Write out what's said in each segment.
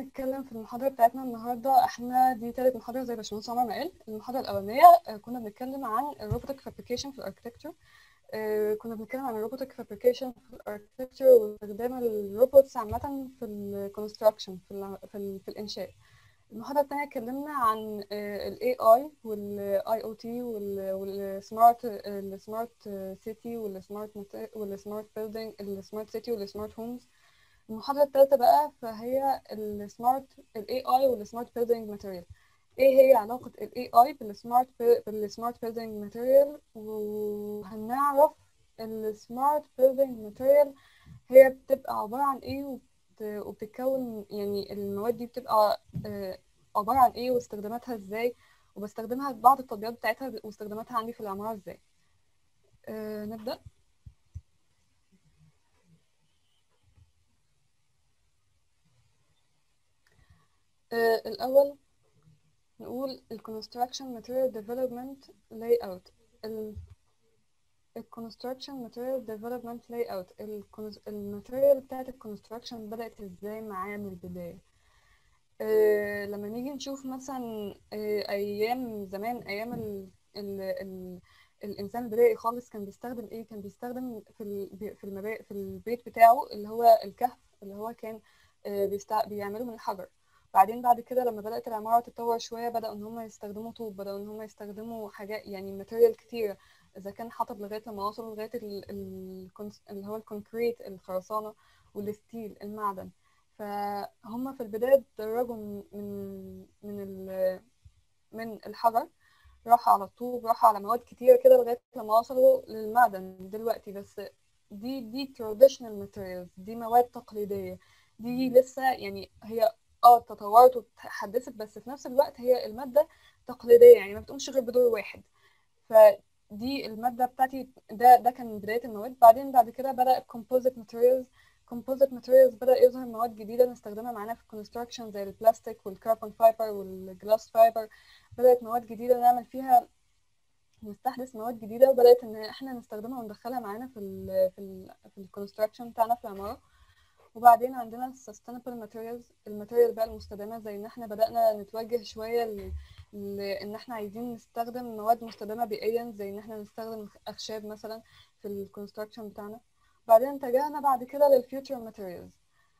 نتكلم في المحاضرة بتاعتنا النهاردة احنا دي تالت محاضرة زي باشمهندس عمر ما قال المحاضرة الأولانية آه، كنا بنتكلم عن الروبوتك فابريكيشن في الاركتكتشر كنا بنتكلم عن الروبوتك فابريكيشن في الاركتكتشر واستخدام الروبوتس عامة في الكونستراكشن في ال في, ال في الإنشاء المحاضرة التانية اتكلمنا عن ال AI وال IoT والسمارت السمارت سيتي والسمارت والسمارت بيلدينج السمارت سيتي والسمارت هومز المحاضرة الثالثة بقى فهي السمارت ال AI والسمارت بيلدينج ماتيريال ايه هي علاقة ال AI بالسمارت بالسمارت بيلدينج ماتيريال وهنعرف السمارت بيلدينج ماتيريال هي بتبقى عبارة عن ايه وبت- وبتتكون يعني المواد دي بتبقى آه، عبارة عن ايه واستخداماتها ازاي وبستخدمها في بعض التطبيقات بتاعتها واستخداماتها عندي في العمارة ازاي آه، نبدأ آه، الأول نقول ال construction material development layout ال ال construction material development layout ال الماتيريال بتاعت ال construction بدأت ازاي معايا من البداية آه لما نيجي نشوف مثلا آه أيام زمان أيام ال ال ال الإنسان البدائي خالص كان بيستخدم إيه؟ كان بيستخدم في ال في المبا في البيت بتاعه اللي هو الكهف اللي هو كان آه بيستع... بيعمله من الحجر بعدين بعد كده لما بدأت العمارة تتطور شوية بدأوا إن هم يستخدموا طوب بدأوا إن هم يستخدموا حاجات يعني ماتيريال كتيرة إذا كان حطب لغاية لما وصلوا لغاية ال... ال... اللي هو الكونكريت الخرسانة والستيل المعدن فهم في البداية اتدرجوا من من من ال... من الحجر راحوا على الطوب راحوا على مواد كتيرة كده لغاية لما وصلوا للمعدن دلوقتي بس دي دي traditional materials دي مواد تقليدية دي لسه يعني هي اه تطورت وتحدثت بس في نفس الوقت هي المادة تقليدية يعني ما بتقومش غير بدور واحد فدي المادة بتاعتي ده ده كان بداية المواد بعدين بعد كده بدأ composite materials composite materials بدأ يظهر مواد جديدة نستخدمها معانا في construction زي البلاستيك والكربون فايبر والجلاس فايبر بدأت مواد جديدة نعمل فيها نستحدث مواد جديدة وبدأت إن إحنا نستخدمها وندخلها معانا في ال في ال في الكونستراكشن بتاعنا في العمارة وبعدين عندنا ال sustainable materials الماتيريال بقى المستدامة زي إن إحنا بدأنا نتوجه شوية ل... ل... إن إحنا عايزين نستخدم مواد مستدامة بيئيا زي إن إحنا نستخدم أخشاب مثلا في الكونستراكشن بتاعنا بعدين اتجهنا بعد كده للفيوتشر ماتيريالز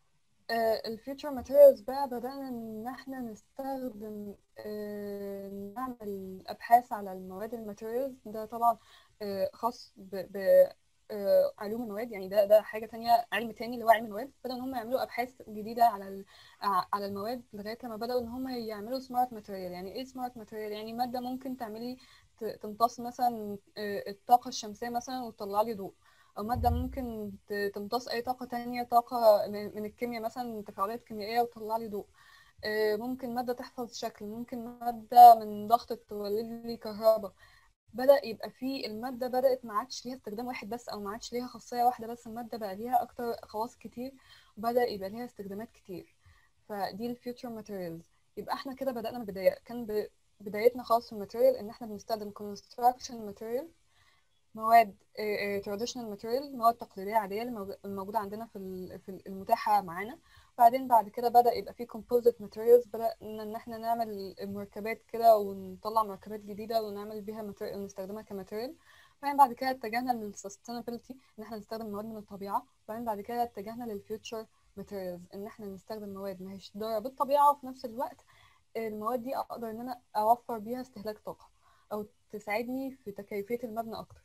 الفيوتشر ماتيريالز بقى بدأنا إن إحنا نستخدم آه، نعمل أبحاث على المواد الماتيريالز ده طبعا آه، خاص ب ب- آه، علوم المواد يعني ده ده حاجة تانية علم تاني اللي هو علم المواد بدأوا إن هم يعملوا أبحاث جديدة على ال- ع- على المواد لغاية لما بدأوا إن هم يعملوا سمارت ماتيريال يعني إيه سمارت ماتيريال يعني مادة ممكن تعملي ت- تمتص مثلا آه، الطاقة الشمسية مثلا وتطلع لي ضوء أو مادة ممكن ت- تمتص أي طاقة تانية طاقة من من الكيمياء مثلا تفاعلات كيميائية وتطلع لي ضوء آه، ممكن مادة تحفظ شكل ممكن مادة من ضغط تولد لي كهرباء بدأ يبقى فيه المادة بدأت ما عادش ليها استخدام واحد بس أو ما عادش ليها خاصية واحدة بس المادة بقى ليها أكتر خواص كتير وبدأ يبقى ليها استخدامات كتير فدي الفيوتشر ماتيريالز يبقى احنا كده بدأنا من البداية كان ب- بدايتنا خالص في الماتيريال إن احنا بنستخدم construction material مواد تراديشنال ماتيريال مواد تقليديه عاديه الموج- الموجوده عندنا في ال- في ال- المتاحه معانا بعدين بعد كده بدا يبقى في composite materials بدأنا ان احنا نعمل مركبات كده ونطلع مركبات جديده ونعمل بيها material نستخدمها كماتيريال بعدين بعد كده اتجهنا للسستينابيلتي ان احنا نستخدم مواد من الطبيعه بعدين بعد كده اتجهنا للفيوتشر ماتيريالز ان احنا نستخدم مواد ما هيش ضاره بالطبيعه وفي نفس الوقت المواد دي اقدر ان انا اوفر بيها استهلاك طاقه او تساعدني في تكيفيه المبنى اكتر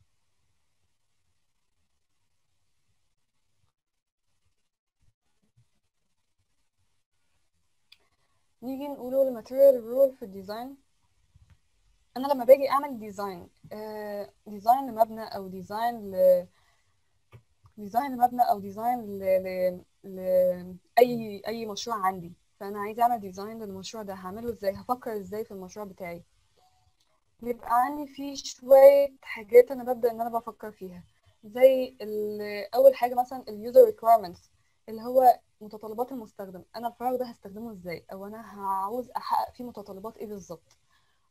نيجي نقوله الماتيريال رول في الديزاين انا لما باجي اعمل ديزاين آه ديزاين لمبنى او ديزاين ل ديزاين لمبنى او ديزاين ل... ل... ل... اي اي مشروع عندي فانا عايزه اعمل ديزاين للمشروع ده هعمله ازاي هفكر ازاي في المشروع بتاعي بيبقى عندي فيه شويه حاجات انا ببدا ان انا بفكر فيها زي ال- اول حاجه مثلا اليوزر ريكويرمنتس اللي هو متطلبات المستخدم انا الفراغ ده هستخدمه ازاي او انا هعوز احقق فيه متطلبات ايه بالظبط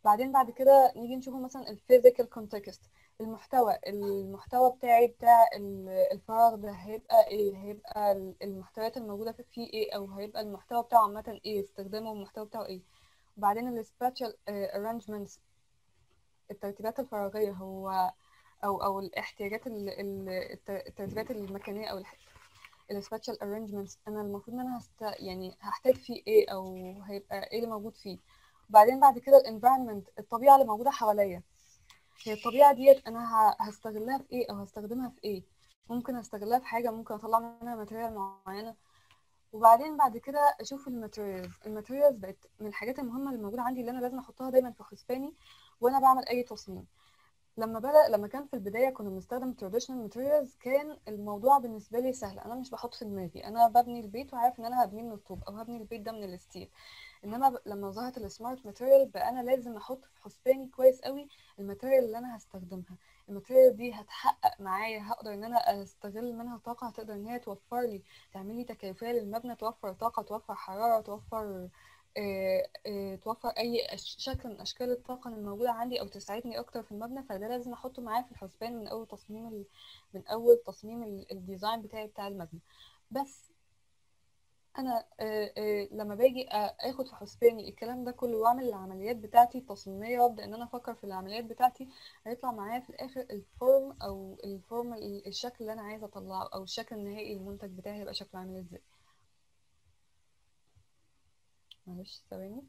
بعدين بعد كده نيجي نشوفه مثلا الفيزيكال كونتكست المحتوى المحتوى بتاعي بتاع ال- الفراغ ده هيبقى ايه هيبقى ال- المحتويات الموجودة فيه ايه او هيبقى المحتوى بتاعه عامة ايه استخدامه والمحتوى بتاعه ايه وبعدين السباتشال arrangements الترتيبات الفراغية هو او او الاحتياجات ال- ال- الت- الترتيبات المكانية او السباتشال arrangements انا المفروض ان انا هست يعني هحتاج فيه ايه او هيبقى ايه اللي موجود فيه وبعدين بعد كده الانفايرمنت الطبيعة اللي موجودة حواليا هي الطبيعة ديت أنا ه- هستغلها في إيه أو هستخدمها في إيه ممكن أستغلها في حاجة ممكن أطلع منها ماتيريال معينة وبعدين بعد كده أشوف الماتيريالز الماتيريالز بقت من الحاجات المهمة اللي موجودة عندي اللي أنا لازم أحطها دايما في حسباني وأنا بعمل أي تصميم لما بدأ لما كان في البداية كنا بنستخدم traditional materials كان الموضوع بالنسبة لي سهل أنا مش بحط في دماغي أنا ببني البيت وعارف إن أنا هبنيه من الطوب أو هبني البيت ده من الستيل انما ب- لما ظهرت السمارت ماتيريال بقى انا لازم احط في حسباني كويس قوي الماتيريال اللي انا هستخدمها الماتيريال دي هتحقق معايا هقدر ان انا استغل منها طاقه هتقدر ان هي توفر لي تعمل لي تكيفيه للمبنى توفر طاقه توفر حراره توفر آه، آه، توفر اي أش- شكل من اشكال الطاقه اللي موجوده عندي او تساعدني اكتر في المبنى فده لازم احطه معايا في الحسبان من اول تصميم ال... من اول تصميم ال- الديزاين بتاعي بتاع المبنى بس انا آه، آه، لما باجي آه، اخد في حسباني الكلام ده كله واعمل العمليات بتاعتي التصميميه وابدا ان انا افكر في العمليات بتاعتي هيطلع معايا في الاخر الفورم او الفورم ال- الشكل اللي انا عايزه اطلعه او الشكل النهائي المنتج بتاعي هيبقى شكله عامل ازاي معلش ثواني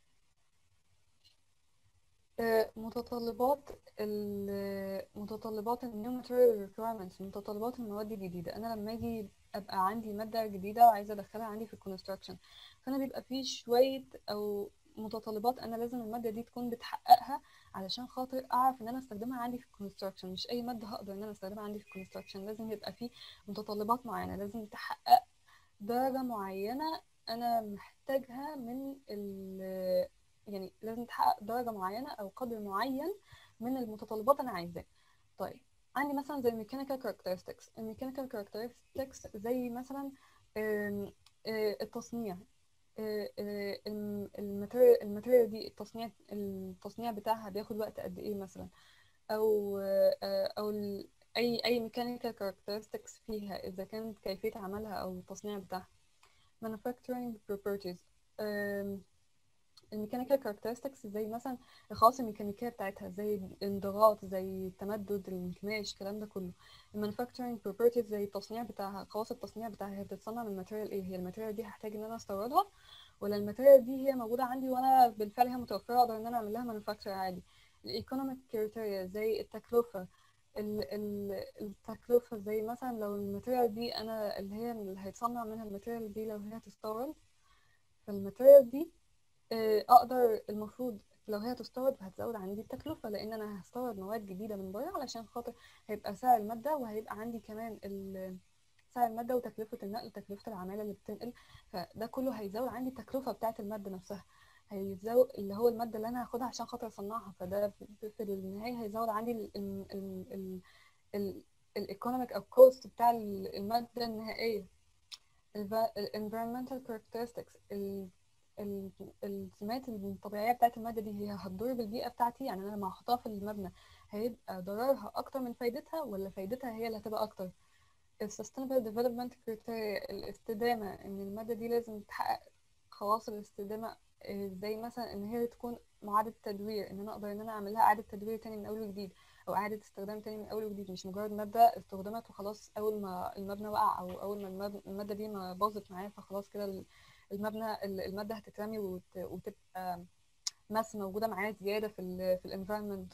آه، متطلبات ال- متطلبات ال new material requirements متطلبات المواد الجديدة أنا لما أجي أبقى عندي مادة جديدة وعايزة أدخلها عندي في الكونستراكشن فأنا بيبقى فيه شوية أو متطلبات أنا لازم المادة دي تكون بتحققها علشان خاطر أعرف إن أنا أستخدمها عندي في الكونستراكشن مش أي مادة هقدر إن أنا أستخدمها عندي في الكونستراكشن لازم يبقى فيه متطلبات معينة لازم تحقق درجة معينة أنا محتاجها من ال يعني لازم تحقق درجة معينة أو قدر معين من المتطلبات أنا عايزاه طيب عندي مثلا زي الميكانيكال characteristics الميكانيكال characteristics زي مثلا آم، آه، التصنيع آه، آه، الم- الماتيريال الماتيريال دي التصنيع التصنيع بتاعها بياخد وقت قد ايه مثلا او آه، او ال- اي اي mechanical characteristics فيها اذا كانت كيفية عملها او التصنيع بتاعها manufacturing properties آم، الميكانيكال كاركترستكس زي مثلا الخواص الميكانيكيه بتاعتها زي الانضغاط زي التمدد الانكماش الكلام ده كله المانيفاكتشرنج بروبرتيز زي التصنيع بتاعها خواص التصنيع بتاعها هي بتتصنع من ماتيريال ايه هي الماتيريال دي هحتاج ان انا استوردها ولا الماتيريال دي هي موجوده عندي وانا بالفعل هي متوفره اقدر ان انا اعمل لها مانيفاكتشر عادي الايكونوميك كريتيريا زي التكلفه ال- ال- التكلفه زي مثلا لو الماتيريال دي انا اللي هي اللي هيتصنع منها الماتيريال دي لو هي تستورد فالماتيريال دي آه، اقدر المفروض لو هي تستورد هتزود عندي التكلفة لان انا هستورد مواد جديدة من بره علشان خاطر هيبقى سعر المادة وهيبقى عندي كمان ال- سعر المادة وتكلفة النقل وتكلفة العمالة اللي بتنقل فده كله هيزود عندي التكلفة بتاعة المادة نفسها هيزود اللي هو المادة اللي انا هاخدها عشان خاطر اصنعها فده في في النهاية هيزود عندي ال ال ال ال ال الايكونوميك او كوست بتاع المادة النهائية ال environmental characteristics ال ال- السمات الطبيعية بتاعت المادة دي هي هتضر بالبيئة بتاعتي يعني أنا لما أحطها في المبنى هيبقى ضررها أكتر من فايدتها ولا فايدتها هي اللي هتبقى أكتر ال sustainable development criteria الاستدامة إن المادة دي لازم تحقق خواص الاستدامة آه، زي مثلا إن هي تكون معادة تدوير إن أنا أقدر إن أنا أعمل لها إعادة تدوير تاني من أول وجديد أو إعادة استخدام تاني من أول وجديد مش مجرد مادة استخدمت وخلاص أول ما المبنى وقع أو أول ما المب- المادة دي ما باظت معايا فخلاص كده ال- المبنى ال- المادة هتترمي وت- وتبقى ماس موجودة معايا زيادة في ال في الانفيرمنت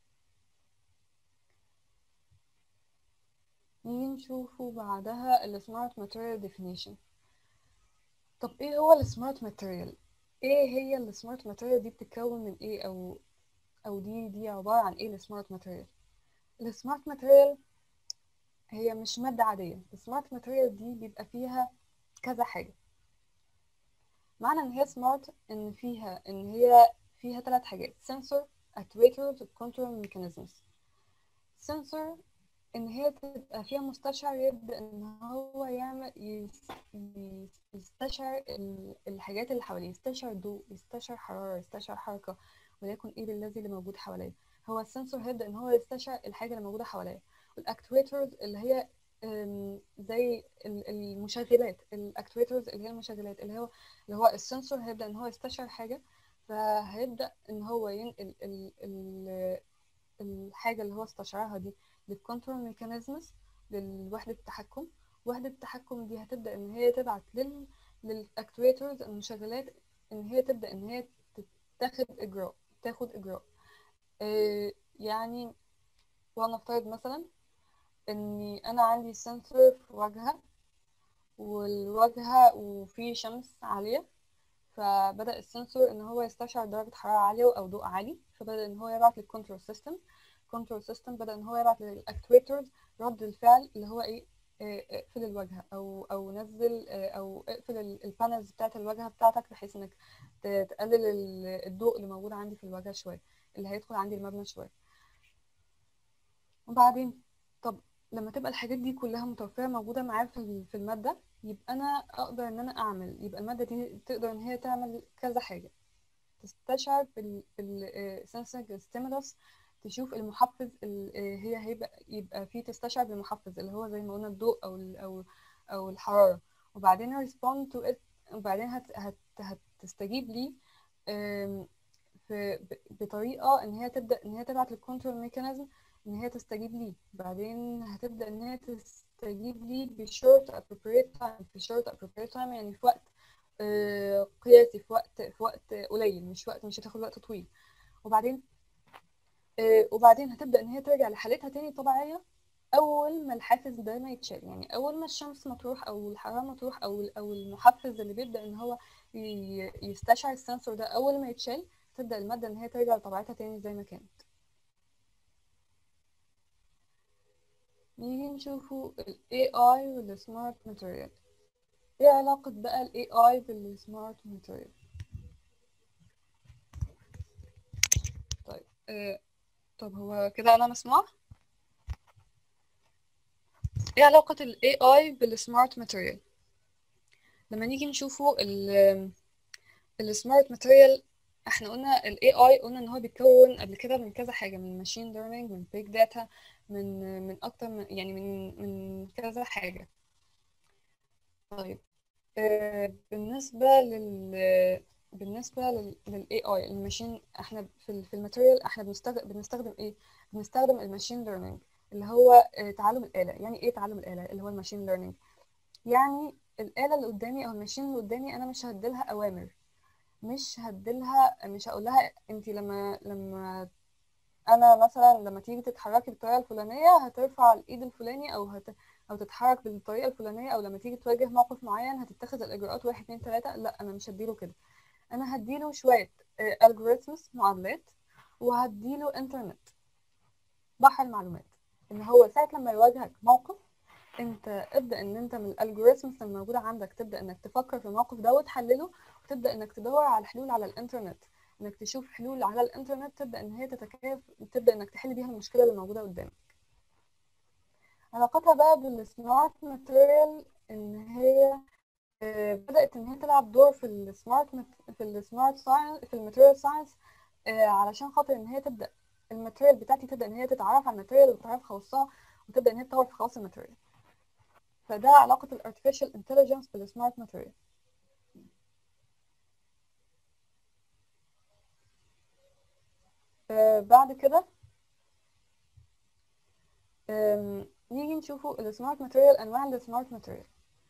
نيجي نشوفه بعدها السمارت ماتيريال ديفينيشن طب ايه هو السمارت ماتيريال ايه هي السمارت ماتيريال دي بتتكون من ايه او او دي دي عبارة عن ايه السمارت ماتيريال السمارت ماتيريال هي مش مادة عادية السمارت ماتيريال دي بيبقى فيها كذا حاجة معنى ان هي سمارت ان فيها ان هي فيها ثلاث حاجات sensor actuators control mechanisms sensor ان هي تبقى فيها مستشعر يبدأ ان هو يعمل يس- يس- يستشعر ال- الحاجات اللي حواليه يستشعر ضوء يستشعر حرارة يستشعر حركة وليكن ايه الذي اللي موجود حواليا هو السنسور هيبدا ان هو يستشعر الحاجه اللي موجوده حواليا والاكتويترز اللي هي أم، زي ال- المشغلات الاكتويترز اللي هي المشغلات اللي هو اللي هو السنسور هيبدا ان هو يستشعر حاجه فهيبدا ان هو ينقل ال ال الحاجه اللي هو استشعرها دي للكنترول ميكانيزمز للوحده التحكم وحده التحكم دي هتبدا ان هي تبعت لل للاكتويترز المشغلات ان هي تبدا ان هي تاخد اجراء تاخد اجراء آه، يعني ولنفترض مثلا اني انا عندي سنسور في واجهه والواجهه وفي شمس عاليه فبدا السنسور ان هو يستشعر درجه حراره عاليه او ضوء عالي فبدا ان هو يبعت للكنترول سيستم الكنترول سيستم بدا ان هو يبعت للاكتويترز رد الفعل اللي هو ايه آه، اقفل الواجهه او او نزل آه، او اقفل البانلز بتاعت الواجهه بتاعتك بحيث انك ت- تقلل ال- الضوء اللي موجود عندي في الواجهه شويه اللي هيدخل عندي المبنى شويه وبعدين طب لما تبقى الحاجات دي كلها متوفرة موجودة معايا في ال- في المادة يبقى أنا أقدر إن أنا أعمل يبقى المادة دي تقدر إن هي تعمل كذا حاجة تستشعر بال بالسنسنج ستيمولس تشوف المحفز ال- آه، هي هيبقى يبقى فيه تستشعر بالمحفز اللي هو زي ما قلنا الضوء أو ال- أو أو الحرارة وبعدين respond to it وبعدين هت هت هتستجيب ليه آم، في ب- بطريقة إن هي تبدأ إن هي تبعت للكنترول ميكانيزم ان هي تستجيب ليه بعدين هتبدا ان هي تستجيب ليه بشورت appropriate time في شورت appropriate time يعني في وقت آه، قياسي في وقت في وقت قليل مش وقت مش هتاخد وقت طويل وبعدين آه، وبعدين هتبدا ان هي ترجع لحالتها تاني طبيعيه اول ما الحافز ده ما يتشال يعني اول ما الشمس ما تروح او الحراره ما تروح او او المحفز اللي بيبدا ان هو ي- يستشعر السنسور ده اول ما يتشال تبدا الماده ان هي ترجع لطبيعتها تاني زي ما كانت نيجي نشوفوا ال AI وال Smart Material ايه علاقة بقى ال AI بال Smart Material طيب آه طب هو كده أنا مسموع ايه علاقة ال AI بال Smart Material لما نيجي نشوفوا ال ال Smart Material احنا قلنا ال AI قلنا ان هو بيتكون قبل كده من كذا حاجة من machine learning من big data من من اكتر من يعني من من كذا حاجة طيب آه، بالنسبة لل بالنسبة لل لل AI الماشين احنا في ال في الماتيريال احنا بنستخدم بنستخدم ايه؟ بنستخدم الماشين ليرنينج اللي هو آه، تعلم الآلة يعني ايه تعلم الآلة اللي هو الماشين ليرنينج يعني الآلة اللي قدامي او الماشين اللي قدامي انا مش هديلها أوامر مش هديلها مش هقول لها انت لما لما انا مثلا لما تيجي تتحركي بالطريقه الفلانيه هترفع الايد الفلاني او هت... او تتحرك بالطريقه الفلانيه او لما تيجي تواجه موقف معين هتتخذ الاجراءات واحد اتنين تلاته لا انا مش هديله كده انا هديله شويه الجوريثمز معادلات وهديله انترنت بحر المعلومات ان هو ساعه لما يواجهك موقف انت ابدا ان انت من الالجوريثمز الموجوده عندك تبدا انك تفكر في الموقف ده وتحلله وتبدا انك تدور على حلول على الانترنت انك تشوف حلول على الانترنت تبدا ان هي تتكيف تبدا انك تحل بيها المشكله اللي موجوده قدامك علاقتها بقى بالسمارت ماتيريال ان هي آه، بدات ان هي تلعب دور في السمارت في السمارت ساينس في الماتيريال ساينس علشان خاطر ان هي تبدا الماتيريال بتاعتي تبدا ان هي تتعرف على الماتيريال وتتعرف خواصها وتبدا ان هي تطور في خواص الماتيريال فده علاقه الارتفيشال انتليجنس بالسمارت ماتيريال آه، بعد كده آم، نيجي نشوفوا السمارت ماتيريال انواع السمارت ماتيريال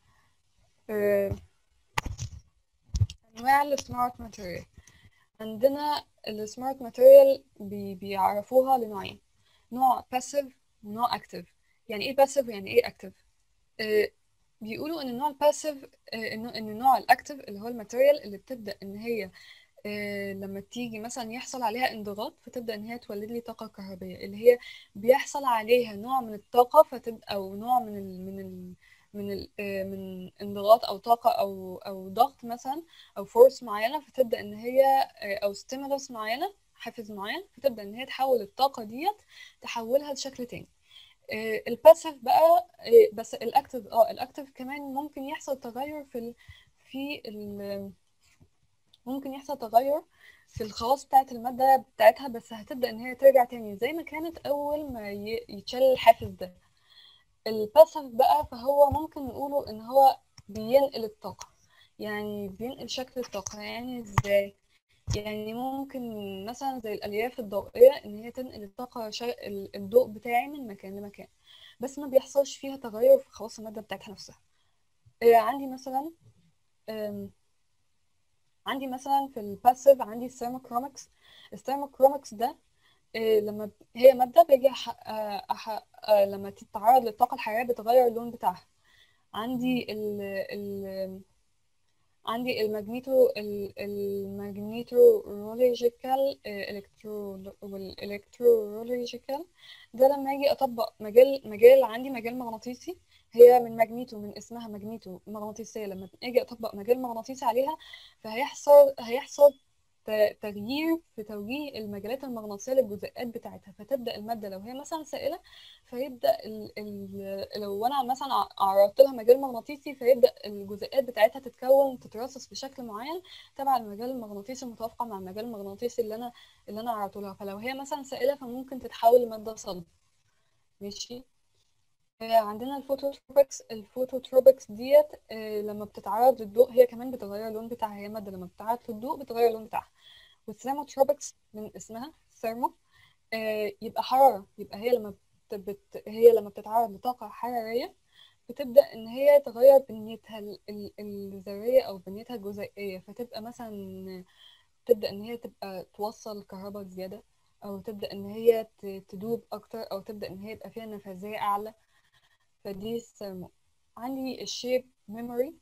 انواع السمارت ماتيريال عندنا السمارت ماتيريال بيعرفوها لنوعين نوع باسيف ونوع اكتيف يعني ايه باسيف يعني ايه اكتيف بيقولوا ان النوع الباسيف ان إن النوع الاكتيف اللي هو الماتيريال اللي بتبدا ان هي آه، لما تيجي مثلا يحصل عليها انضغاط فتبدأ ان هي تولد لي طاقة كهربية اللي هي بيحصل عليها نوع من الطاقة فتبقى او نوع من ال من ال من ال آه، من انضغاط او طاقة او او ضغط مثلا او فورس معينة فتبدأ ان هي آه، او ستيمولس معينة حافز معين فتبدأ ان هي تحول الطاقة ديت تحولها لشكل تاني آه، الباسيف بقى آه، بس الاكتف اه الاكتف كمان ممكن يحصل تغير في ال في ال ممكن يحصل تغير في الخواص بتاعة المادة بتاعتها بس هتبدأ إن هي ترجع تاني زي ما كانت أول ما ي- يتشال الحافز ده الباسف بقى فهو ممكن نقوله إن هو بينقل الطاقة يعني بينقل شكل الطاقة يعني إزاي يعني ممكن مثلا زي الألياف الضوئية إن هي تنقل الطاقة شا... ال- الضوء بتاعي من مكان لمكان بس ما بيحصلش فيها تغير في خواص المادة بتاعتها نفسها آه، عندي مثلا آم، عندي مثلا في الباسيف عندي الثيرموكرومكس الثيرموكرومكس ده آه، لما ب- هي مادة باجي أح... آه، أح... آه، لما تتعرض للطاقة الحرارية بتغير اللون بتاعها عندي ال... ال... عندي الماجنيتو ال- الماجنيتورولوجيكال الكترو والالكترولوجيكال ده لما اجي اطبق مجال مجال عندي مجال مغناطيسي هي من ماجنيتو من اسمها ماجنيتو مغناطيسية لما اجي اطبق مجال مغناطيسي عليها فهيحصل هيحصل ت- تغيير في توجيه المجالات المغناطيسية للجزيئات بتاعتها فتبدأ المادة لو هي مثلا سائلة فيبدأ ال ال لو أنا مثلا ع- عرضت لها مجال مغناطيسي فيبدأ الجزيئات بتاعتها تتكون تترصص بشكل معين تبع المجال المغناطيسي المتوافقة مع المجال المغناطيسي اللي أنا اللي أنا عرضته لها فلو هي مثلا سائلة فممكن تتحول لمادة صلبة ماشي آه، عندنا الفوتوتروبكس الفوتوتروبكس ديت آه، لما بتتعرض للضوء هي كمان بتغير اللون بتاعها هي مادة لما بتتعرض للضوء بتغير اللون بتاعها والثيرموتروبكس من اسمها ثيرمو آه، يبقى حرارة يبقى هي لما بت... بت... هي لما بتتعرض لطاقة حرارية بتبدأ إن هي تغير بنيتها ال- ال- الذرية أو بنيتها الجزيئية فتبقى مثلا تبدأ إن هي تبقى توصل كهرباء زيادة أو تبدأ إن هي ت- تدوب أكتر أو تبدأ إن هي يبقى فيها نفاذية أعلى فدي الثيرمو عندي الشيب ميموري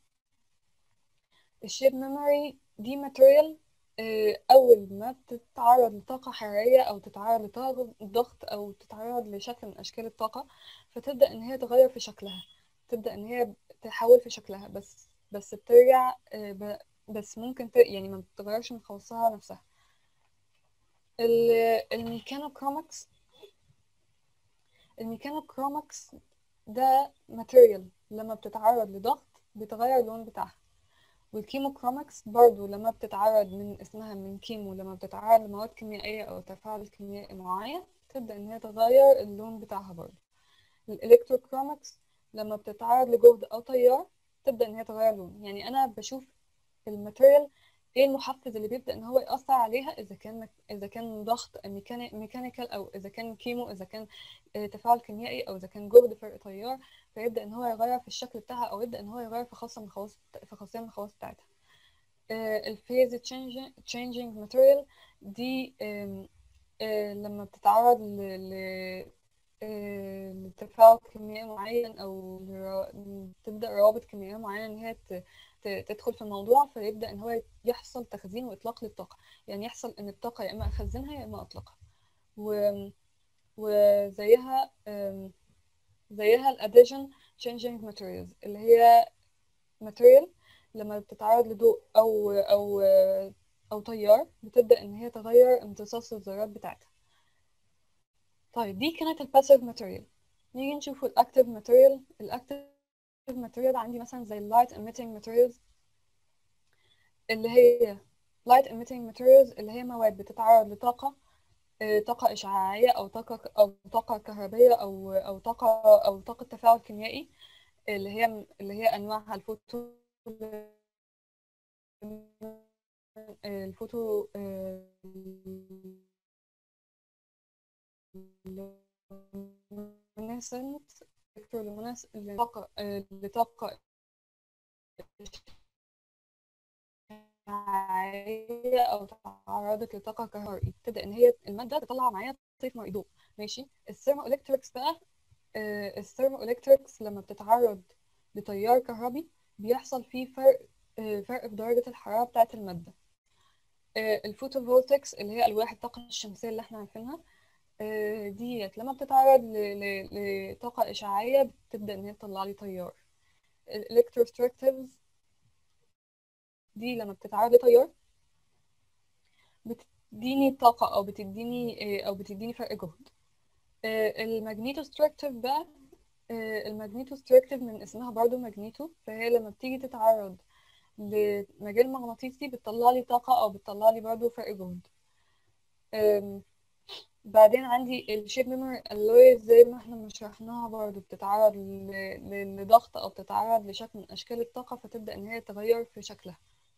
الشيب ميموري دي ماتيريال أول ما بتتعرض لطاقة حرارية أو تتعرض لطاقة ضغط أو تتعرض لشكل من أشكال الطاقة فتبدأ إن هي تغير في شكلها تبدأ إن هي تحول في شكلها بس بس بترجع آه، ب- بس ممكن ت... يعني ما بتتغيرش من خواصها نفسها ال- الميكانوكرومكس الميكانوكرومكس ده ماتيريال لما بتتعرض لضغط بيتغير اللون بتاعها والكيموكرومكس برضو لما بتتعرض من اسمها من كيمو لما بتتعرض لمواد كيميائية أو تفاعل كيميائي معين تبدأ إن هي تغير اللون بتاعها برضو الإلكتروكرومكس لما بتتعرض لجهد أو تيار تبدأ إن هي تغير لون يعني أنا بشوف الماتيريال ايه المحفز اللي بيبدأ ان هو يأثر عليها اذا كان مك... اذا كان ضغط ميكاني... ميكانيكال او اذا كان كيمو اذا كان آه، تفاعل كيميائي او اذا كان جهد فرق تيار فيبدأ ان هو يغير في الشكل بتاعها او يبدأ ان هو يغير في خاصة من خواص في خاصية من الخواص بتاعتها الفيز تشينجينج ماتيريال دي آم، آه، لما بتتعرض ل... ل... آه، لتفاعل كيميائي معين او لرا- تبدأ روابط كيميائية معينة ان هي ت... ت- تدخل في الموضوع فيبدأ ان هو يحصل تخزين واطلاق للطاقة يعني يحصل ان الطاقة يا اما اخزنها يا اما اطلقها و... وزيها آم، زيها الاديشن changing materials اللي هي material لما بتتعرض لضوء او او او تيار بتبدأ ان هي تغير امتصاص الذرات بتاعتها طيب دي كانت الباسيف ماتيريال نيجي نشوف الاكتيف ماتيريال الاكتيف ماتيريال عندي مثلا زي اللايت emitting materials اللي هي light emitting materials اللي هي مواد بتتعرض لطاقة آه، طاقة إشعاعية أو طاقة أو طاقة كهربية أو أو طاقة أو طاقة تفاعل كيميائي اللي هي اللي هي أنواعها الفوتو الفوتو لومينسنت لطاقة لطاقة إشعاعية أو تعرضت لطاقة كهربائية تبدأ إن هي المادة تطلع معايا طيف نوع ضوء ماشي الثيرمو إلكتريكس بقى آه، الثيرمو إلكتريكس لما بتتعرض لتيار كهربي بيحصل فيه فرق آه، فرق في درجة الحرارة بتاعة المادة آه، الفوتوفولتكس اللي هي ألواح الطاقة الشمسية اللي احنا عارفينها آه، ديت لما بتتعرض ل- ل- لطاقة إشعاعية بتبدأ إن هي تطلع لي تيار الإلكتروستراكتيفز دي لما بتتعرض لتيار بتديني طاقة أو بتديني أو بتديني فرق جهد الماجنيتوستراكتيف بقى الماجنيتوستراكتيف من اسمها برضو ماجنيتو فهي لما بتيجي تتعرض لمجال مغناطيسي بتطلع لي طاقة أو بتطلع لي برضه فرق جهد أم، بعدين عندي الشيب ميموري الوي زي ما احنا ما شرحناها برضه بتتعرض ل- ل- لضغط أو بتتعرض لشكل من أشكال الطاقة فتبدأ إن هي تغير في شكلها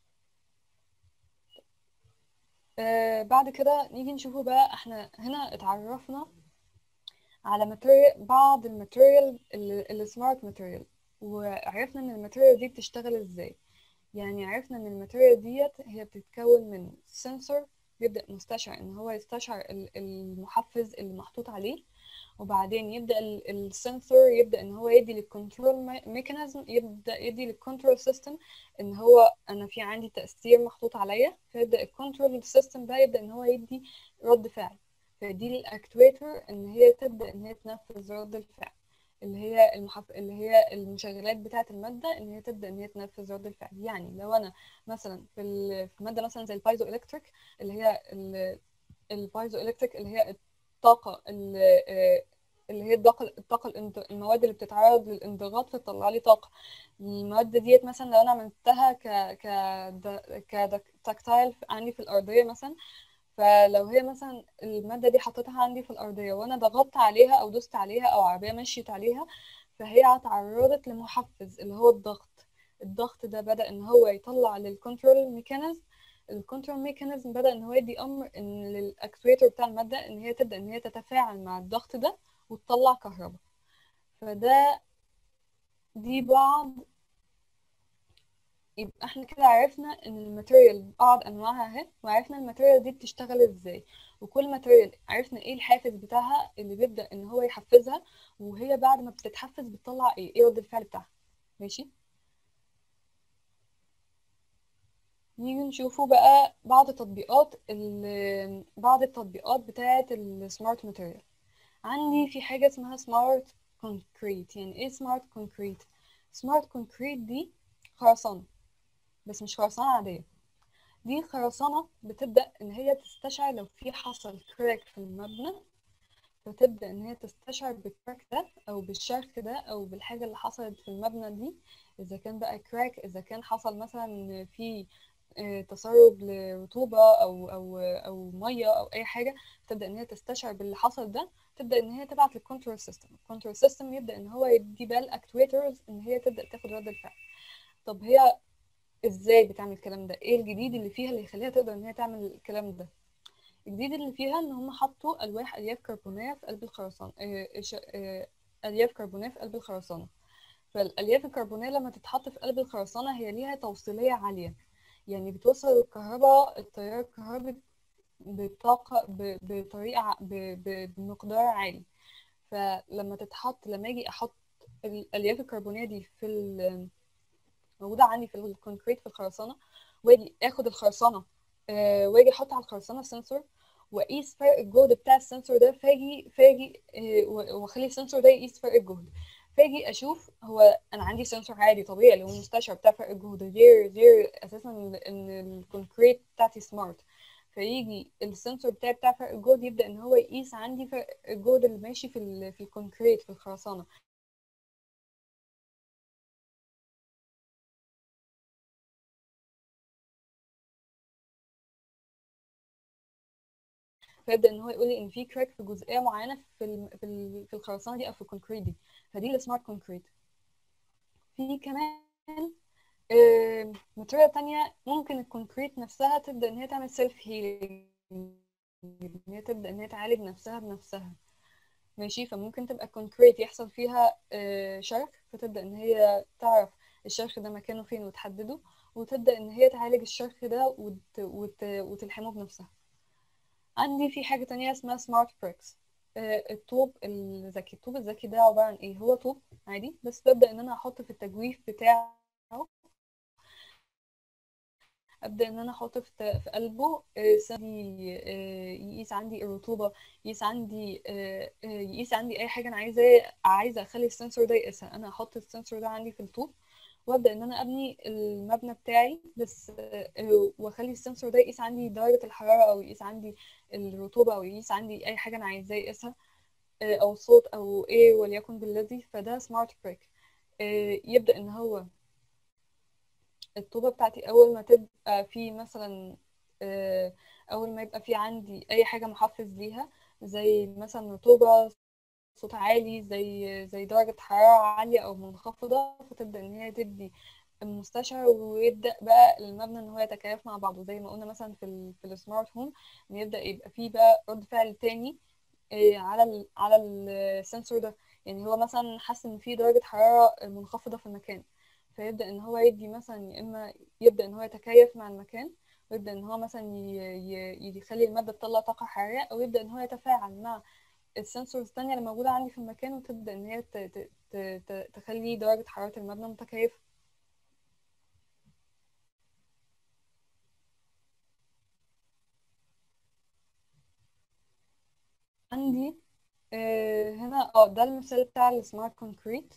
آه بعد كده نيجي نشوفه بقى احنا هنا اتعرفنا على ماتيريال بعض الماتيريال السمارت ماتيريال وعرفنا ان الماتيريال دي بتشتغل ازاي يعني عرفنا ان الماتيريال ديت هي بتتكون من سنسور بيبدأ مستشعر ان هو يستشعر ال- المحفز اللي محطوط عليه وبعدين يبدأ السنسور يبدأ ان هو يدي للكنترول ميكانيزم يبدأ يدي للكنترول سيستم ان هو انا في عندي تأثير محطوط عليا فيبدأ الكنترول سيستم بقى يبدأ ان هو يدي رد فعل فيدي للاكتويتر ان هي تبدأ ان هي تنفذ رد الفعل اللي هي المحف... اللي هي المشغلات بتاعة المادة ان هي تبدأ ان هي تنفذ رد الفعل يعني لو انا مثلا في ال... في مادة مثلا زي البايزو الكتريك اللي هي ال... البايزو الكتريك اللي هي الطاقة اللي, اللي هي الطاقة الطاقة الانض- المواد اللي بتتعرض للانضغاط فتطلع لي طاقة المواد ديت مثلا لو انا عملتها ك ك ك تكتايل عندي في الأرضية مثلا فلو هي مثلا المادة دي حطيتها عندي في الأرضية وأنا ضغطت عليها أو دوست عليها أو عربية مشيت عليها فهي اتعرضت لمحفز اللي هو الضغط الضغط ده بدأ إن هو يطلع للكنترول ميكانيزم الكنترول ميكانيزم بدأ إن هو يدي أمر إن للأكتويتر بتاع المادة إن هي تبدأ إن هي تتفاعل مع الضغط ده وتطلع كهرباء فده دي بعض يبقى احنا كده عرفنا ان الماتيريال بعض انواعها اهي وعرفنا الماتيريال دي بتشتغل ازاي وكل ماتيريال عرفنا ايه الحافز بتاعها اللي بيبدأ ان هو يحفزها وهي بعد ما بتتحفز بتطلع ايه ايه رد الفعل بتاعها ماشي نيجي نشوفوا بقى بعض تطبيقات ال- بعض التطبيقات بتاعة السمارت ماتيريال عندي في حاجة اسمها سمارت كونكريت يعني ايه سمارت كونكريت سمارت كونكريت دي خرسانة بس مش خرسانة عادية دي خرسانة بتبدأ إن هي تستشعر لو في حصل كراك في المبنى فتبدأ إن هي تستشعر بالكراك ده أو بالشرخ ده أو بالحاجة اللي حصلت في المبنى دي إذا كان بقى كراك إذا كان حصل مثلا في آه، تسرب لرطوبة أو أو أو مية أو أي حاجة تبدأ إن هي تستشعر باللي حصل ده تبدأ إن هي تبعت للكنترول سيستم الكنترول سيستم يبدأ إن هو يدي بقى الأكتويترز إن هي تبدأ تاخد رد الفعل طب هي ازاي بتعمل الكلام ده ايه الجديد اللي فيها اللي يخليها تقدر ان هي تعمل الكلام ده الجديد اللي فيها ان هم حطوا الواح الياف كربونيه في قلب الخرسانه آه، ش- آه، الياف كربونيه في قلب الخرسانه فالالياف الكربونيه لما تتحط في قلب الخرسانه هي ليها توصيليه عاليه يعني بتوصل الكهرباء التيار الكهربي بطاقه ب- بطريقه ع- ب- ب- بمقدار عالي فلما تتحط لما اجي احط الالياف الكربونيه دي في ال- موجوده عندي في الكونكريت في الخرسانه واجي اخد الخرسانه آه، واجي احط على الخرسانه سنسور واقيس فرق الجهد بتاع السنسور ده فاجي فاجي آه، و- واخلي السنسور ده يقيس فرق الجهد فاجي اشوف هو انا عندي سنسور عادي طبيعي اللي هو مستشعر بتاع فرق الجهد غير غير اساسا ان إن الكونكريت بتاعتي سمارت فيجي السنسور بتاعي بتاع فرق الجهد يبدا ان هو يقيس عندي فرق الجهد اللي ماشي في ال في الكونكريت في الخرسانه فيبدا ان هو يقول لي ان في كراك في جزئيه معينه في ال في ال في الخرسانه دي او في الكونكريت دي فدي السمارت كونكريت في كمان ماتيريال تانية ممكن الكونكريت نفسها تبدا ان هي تعمل سيلف هيلينج ان هي تبدا ان هي تعالج نفسها بنفسها ماشي فممكن تبقى كونكريت يحصل فيها آه، شرخ فتبدا ان هي تعرف الشرخ ده مكانه فين وتحدده وتبدا ان هي تعالج الشرخ ده وت... وت... وتلحمه بنفسها عندي في حاجة تانية اسمها سمارت بريكس الطوب الذكي الطوب الذكي ده عبارة عن ايه هو طوب عادي بس ببدأ ان انا احط في التجويف بتاعه ابدا ان انا احط في في قلبه آه، سنسي آه، يقيس عندي الرطوبه يقيس عندي آه، آه، يقيس عندي اي حاجه انا عايزه عايزه اخلي السنسور ده يقيسها انا احط السنسور ده عندي في الطوب وابدا ان انا ابني المبنى بتاعي بس آه، واخلي السنسور ده يقيس عندي درجه الحراره او يقيس عندي الرطوبه او يقيس عندي اي حاجه انا عايزاه يقيسها آه، او صوت او ايه وليكن بالذي فده سمارت بريك يبدا ان هو الطوبة بتاعتي أول ما تبقى في مثلا آه، أول ما يبقى في عندي أي حاجة محفز ليها زي مثلا رطوبة صوت عالي زي زي درجة حرارة عالية أو منخفضة فتبدأ إن هي تدي المستشعر ويبدأ بقى المبنى إن هو يتكيف مع بعضه زي ما قلنا مثلا في ال في السمارت هوم إن يبدأ يبقى فيه بقى رد فعل تاني آه، على ال على السنسور ده يعني هو مثلا حس إن في درجة حرارة منخفضة في المكان فيبدأ إن هو يدي مثلا يا إما يبدأ إن هو يتكيف مع المكان ويبدأ إن هو مثلا ي- ي- يخلي المادة تطلع طاقة حرارية أو يبدأ إن هو يتفاعل مع السنسورز التانية اللي موجودة عندي في المكان وتبدأ إن هي ت- ت- ت- ت- تخلي درجة حرارة المبنى متكيفة عندي آه، هنا اه ده المثال بتاع السمارت كونكريت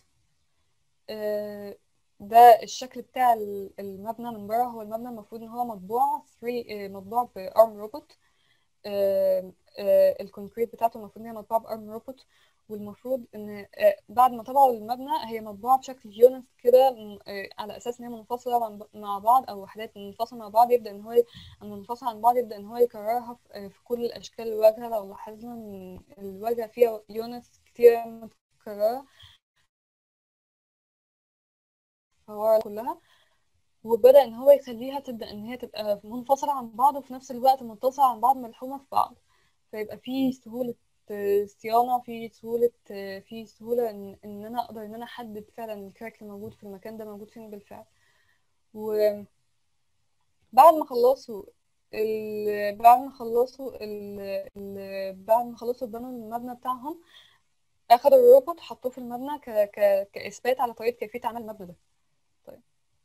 ده الشكل بتاع ال- المبنى من بره هو المبنى المفروض ان هو مطبوع 3 مطبوع بارم روبوت آه، آه، الكونكريت بتاعته المفروض ان هي مطبوعه بارم روبوت والمفروض ان آه، بعد ما طبعوا المبنى هي مطبوعه بشكل يونت كده م- آه، على اساس ان هي منفصله عن- مع بعض او وحدات منفصله مع بعض يبدا ان هو ي- منفصله عن بعض يبدا ان هو يكررها في آه، في كل الاشكال الواجهه لو لاحظنا ان الواجهه فيها يونتس كتير متكرره فهو كلها وبدأ إن هو يخليها تبدأ إن هي تبقى منفصلة عن بعض وفي نفس الوقت متصلة عن بعض ملحومة في بعض فيبقى في سهولة آه، صيانة في سهولة آه، في سهولة إن, إن أنا أقدر إن أنا أحدد فعلا الكراك اللي موجود في المكان ده موجود فين بالفعل وبعد ما خلصوا ال... بعد ما خلصوا ال... ال... بعد ما خلصوا بنوا المبنى بتاعهم أخدوا الروبوت حطوه في المبنى ك... ك... كإثبات على طريقة كيفية عمل المبنى ده طيب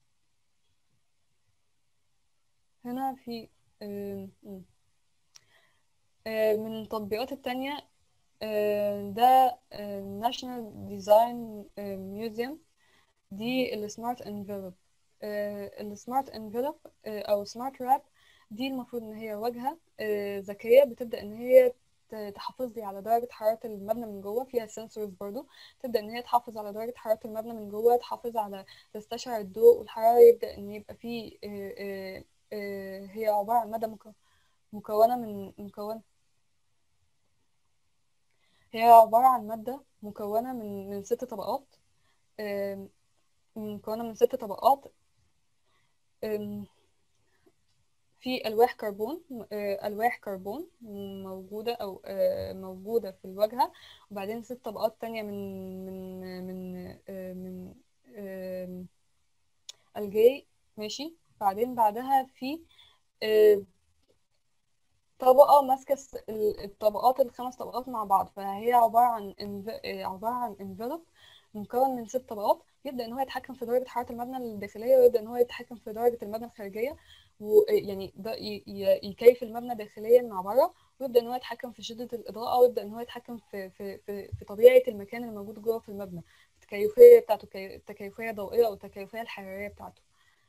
هنا في آه، م. آه، من التطبيقات التانية آه، ده ناشونال ديزاين ميوزيوم دي السمارت انفلوب السمارت انفلوب او سمارت راب دي المفروض ان هي واجهة آه، ذكية بتبدأ ان هي ت- تحافظ لي على درجة حرارة المبنى من جوه فيها سنسورز برضو تبدأ ان هي تحافظ على درجة حرارة المبنى من جوه تحافظ على تستشعر الضوء والحرارة يبدأ ان يبقى فيه آه، آه، آه، هي عبارة عن مادة مك- مكونة من مكونة هي عبارة عن مادة مكونة من من ست طبقات آم، مكونة من ست طبقات آم، في ألواح كربون آه، ألواح كربون موجودة أو آه، موجودة في الواجهة وبعدين ست طبقات تانية من من من آه، من آم، الجاي ماشي بعدين بعدها في آه، طبقة ماسكة الس- ال- الطبقات الخمس طبقات مع بعض فهي عبارة عن انف... عبارة عن انفلوب مكون من ست طبقات يبدأ إن هو يتحكم في درجة حرارة المبنى الداخلية ويبدأ إن هو يتحكم في درجة المبنى الخارجية ويعني ده ي... ي- يكيف المبنى داخليا مع بره ويبدأ إن هو يتحكم في شدة الإضاءة ويبدأ إن هو يتحكم في في في, في طبيعة المكان اللي موجود جوه في المبنى التكيفية بتاعته كي- التكيفية الضوئية أو التكيفية الحرارية بتاعته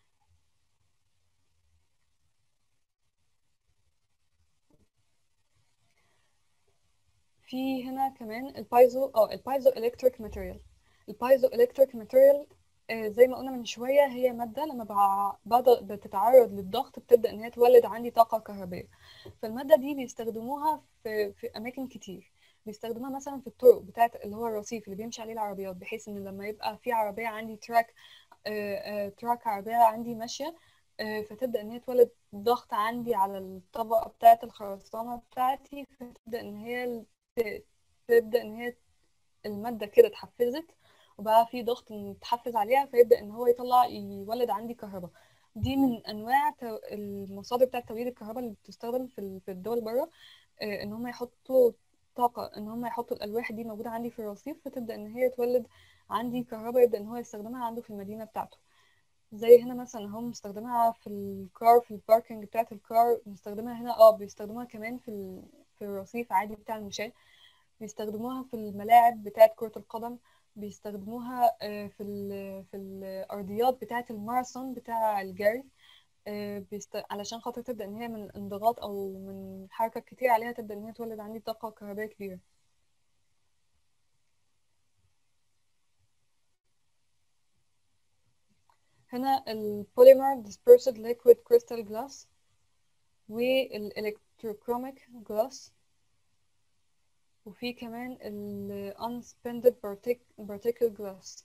في هنا كمان البايزو اه البايزو الكتريك ماتيريال البايزو الكتريك ماتيريال زي ما قلنا من شويه هي ماده لما بع- بعد بتتعرض للضغط بتبدا ان هي تولد عندي طاقه كهربائيه فالماده دي بيستخدموها في في اماكن كتير بيستخدموها مثلا في الطرق بتاعت اللي هو الرصيف اللي بيمشي عليه العربيات بحيث ان لما يبقى في عربيه عندي تراك آه، آه، تراك عربيه عندي ماشيه آه، فتبدا ان هي تولد ضغط عندي على الطبقه بتاعه الخرسانه بتاعتي فتبدا ان هي ت- تبدأ إن هي المادة كده اتحفزت وبقى في ضغط إن يتحفز عليها فيبدأ إن هو يطلع يولد عندي كهرباء دي من أنواع تو- المصادر بتاعة توليد الكهرباء اللي بتستخدم في ال- في الدول بره آه، إن هم يحطوا طاقة إن هم يحطوا الألواح دي موجودة عندي في الرصيف فتبدأ إن هي تولد عندي كهرباء يبدأ إن هو يستخدمها عنده في المدينة بتاعته زي هنا مثلا هم مستخدمها في الكار في الباركينج بتاعة الكار مستخدمها هنا اه بيستخدموها كمان في ال... في الرصيف عادي بتاع المشاة بيستخدموها في الملاعب بتاعة كرة القدم بيستخدموها آه، في ال... في الأرضيات بتاعة الماراثون بتاع الجري آه، بيست... علشان خاطر تبدأ إن هي من الانضغاط أو من حركة كتير عليها تبدأ إن هي تولد عندي طاقة كهربائية كبيرة هنا البوليمر dispersed liquid crystal glass والالكتروكروميك glass وفي كمان ال unspended partic- particle glass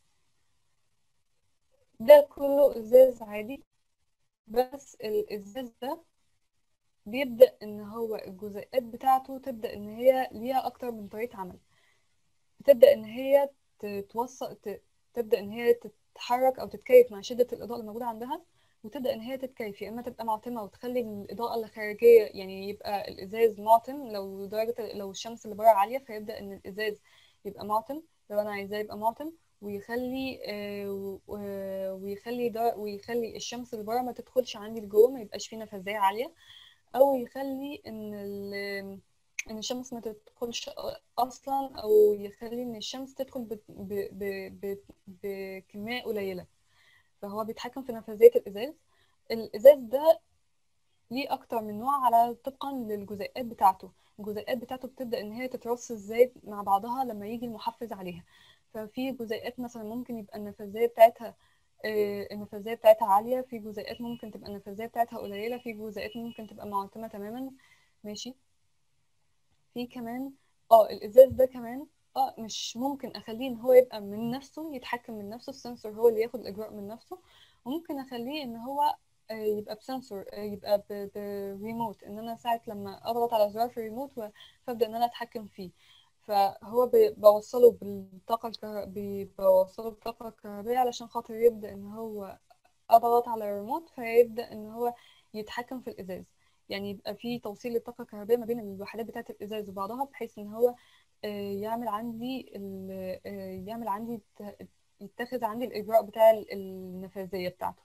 ده كله ازاز عادي بس الازاز ده بيبدأ ان هو الجزيئات بتاعته تبدأ ان هي ليها اكتر من طريقة عمل بتبدأ ان هي ت- توصل ت- تبدأ ان هي تتحرك او تتكيف مع شدة الاضاءة الموجودة عندها وتبدأ ان هي تتكيف يا اما تبقى معتمة وتخلي الاضاءة الخارجية يعني يبقى الازاز معتم لو درجة لو الشمس اللي بره عالية فيبدأ ان الازاز يبقى معتم لو انا عايزاه يبقى معتم ويخلي آه، و- و- ويخلي ده ويخلي الشمس اللي بره ما تدخلش عندي لجوه ما يبقاش فيه نفاذية عالية او يخلي ان ال- ان الشمس ما تدخلش اصلا او يخلي ان الشمس تدخل ب- ب- ب- ب- بكميه قليله فهو بيتحكم في نفاذيه الازاز الازاز ده ليه اكتر من نوع على طبقا للجزيئات بتاعته الجزيئات بتاعته بتبدا ان هي تترص ازاي مع بعضها لما يجي المحفز عليها ففي جزيئات مثلا ممكن يبقى النفاذيه بتاعتها آه، النفاذيه بتاعتها عاليه في جزيئات ممكن تبقى النفاذيه بتاعتها قليله في جزيئات ممكن تبقى معتمه تماما ماشي في كمان اه الازاز ده كمان اه مش ممكن اخليه ان هو يبقى من نفسه يتحكم من نفسه السنسور هو اللي ياخد الاجراء من نفسه وممكن اخليه ان هو آه، يبقى بسنسور آه، يبقى ب- بريموت ان انا ساعه لما اضغط على زرار في الريموت و- فابدا ان انا اتحكم فيه فهو بي- بوصله بالطاقه الكهربائيه بوصله بالطاقه الكهربائيه علشان خاطر يبدا ان هو اضغط على الريموت فيبدا ان هو يتحكم في الازاز يعني يبقى في توصيل للطاقه الكهربائيه ما بين الوحدات بتاعه الازاز وبعضها بحيث ان هو آه، يعمل عندي ال- آه، يعمل عندي ت- يتخذ عندي الاجراء بتاع ال- النفاذيه بتاعته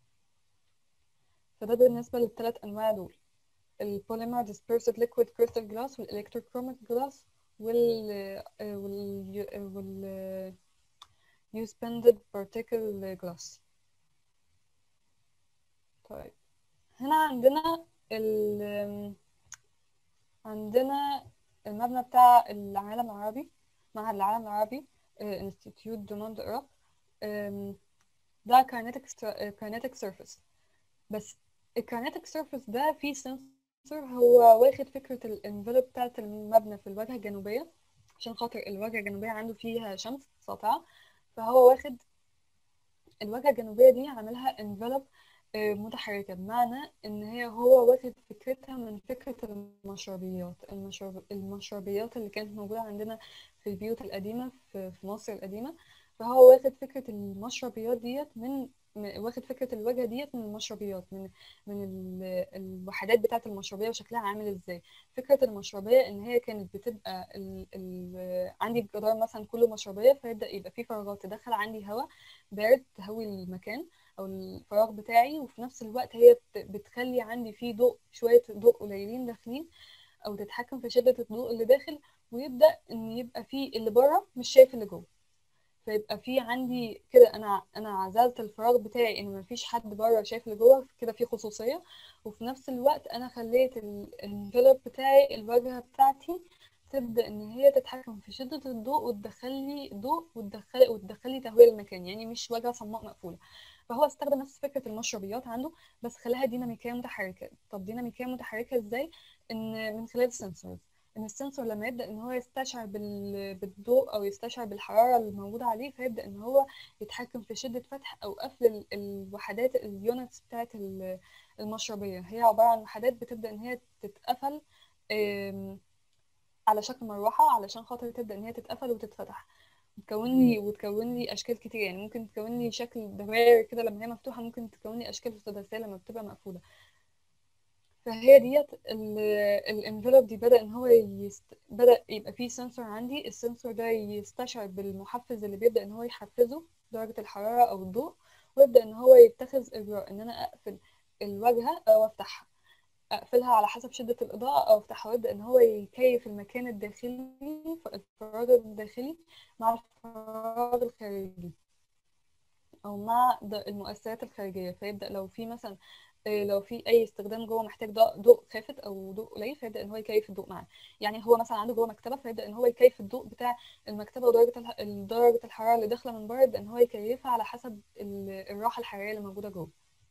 فده بالنسبه للثلاث انواع دول البوليمر dispersed liquid crystal glass والelectrochromic glass وال آه، وال آه، وال suspended particle glass طيب هنا عندنا ال عندنا المبنى بتاع العالم العربي معهد العالم العربي انستيتيوت دوموند اوروب ده كاينيتيك كاينيتيك سيرفيس بس الكاينيتيك سيرفيس ده فيه سنسور هو واخد فكرة الانفلوب بتاعت المبنى في الواجهة الجنوبية عشان خاطر الواجهة الجنوبية عنده فيها شمس ساطعة فهو واخد الواجهة الجنوبية دي عاملها انفلوب متحركة بمعنى إن هي هو واخد فكرتها من فكرة المشربيات المشرب... المشربيات اللي كانت موجودة عندنا في البيوت القديمة في في مصر القديمة فهو واخد فكرة المشربيات ديت من م- واخد فكرة الواجهة ديت من المشربيات من من ال... الوحدات بتاعة المشربية وشكلها عامل ازاي فكرة المشربية إن هي كانت بتبقى ال... ال... عندي الجدار مثلا كله مشربية فيبدأ يبقى فيه فراغات تدخل عندي هواء بارد تهوي المكان او الفراغ بتاعي وفي نفس الوقت هي بت- بتخلي عندي فيه ضوء شويه ضوء قليلين داخلين او تتحكم في شده الضوء اللي داخل ويبدا ان يبقى فيه اللي بره مش شايف اللي جوه فيبقى في عندي كده انا انا عزلت الفراغ بتاعي ان مفيش حد بره شايف اللي جوه كده في خصوصيه وفي نفس الوقت انا خليت الانفلوب بتاعي الواجهه بتاعتي تبدا ان هي تتحكم في شده الضوء وتدخلي ضوء وتدخلي وتدخلي تهويه المكان يعني مش واجهه صماء مقفوله فهو استخدم نفس فكره المشربيات عنده بس خلاها ديناميكيه متحركه طب ديناميكيه متحركه ازاي ان من خلال السنسورز ان السنسور لما يبدا ان هو يستشعر بال- بالضوء او يستشعر بالحراره الموجوده عليه فيبدا ان هو يتحكم في شده فتح او قفل ال- الوحدات اليونتس بتاعت ال- المشربيه هي عباره عن وحدات بتبدا ان هي تتقفل آم، على شكل مروحه علشان خاطر تبدا ان هي تتقفل وتتفتح وتكون لي وتكون لي اشكال كتير يعني ممكن تكون لي شكل دوائر كده لما هي مفتوحه ممكن تكون لي اشكال سداسيه لما بتبقى مقفوله فهي ديت الانفلوب دي بدأ ان هو يست... بدأ يبقى فيه سنسور عندي السنسور ده يستشعر بالمحفز اللي بيبدأ ان هو يحفزه درجة الحرارة او الضوء ويبدأ ان هو يتخذ اجراء ان انا اقفل الواجهة او افتحها اقفلها على حسب شدة الاضاءة او افتحها ويبدأ ان هو يكيف المكان الداخلي الفراغ الداخلي مع الفراغ الخارجي او مع د- المؤثرات الخارجية فيبدأ لو في مثلا آه، لو في اي استخدام جوه محتاج ضوء ضوء خافت او ضوء قليل فيبدا ان هو يكيف الضوء معاه يعني هو مثلا عنده جوه مكتبه فيبدا ان هو يكيف الضوء بتاع المكتبه ودرجه الح- درجه الحراره اللي داخله من بره يبدا ان هو يكيفها على حسب ال- الراحه الحراريه اللي موجوده جوه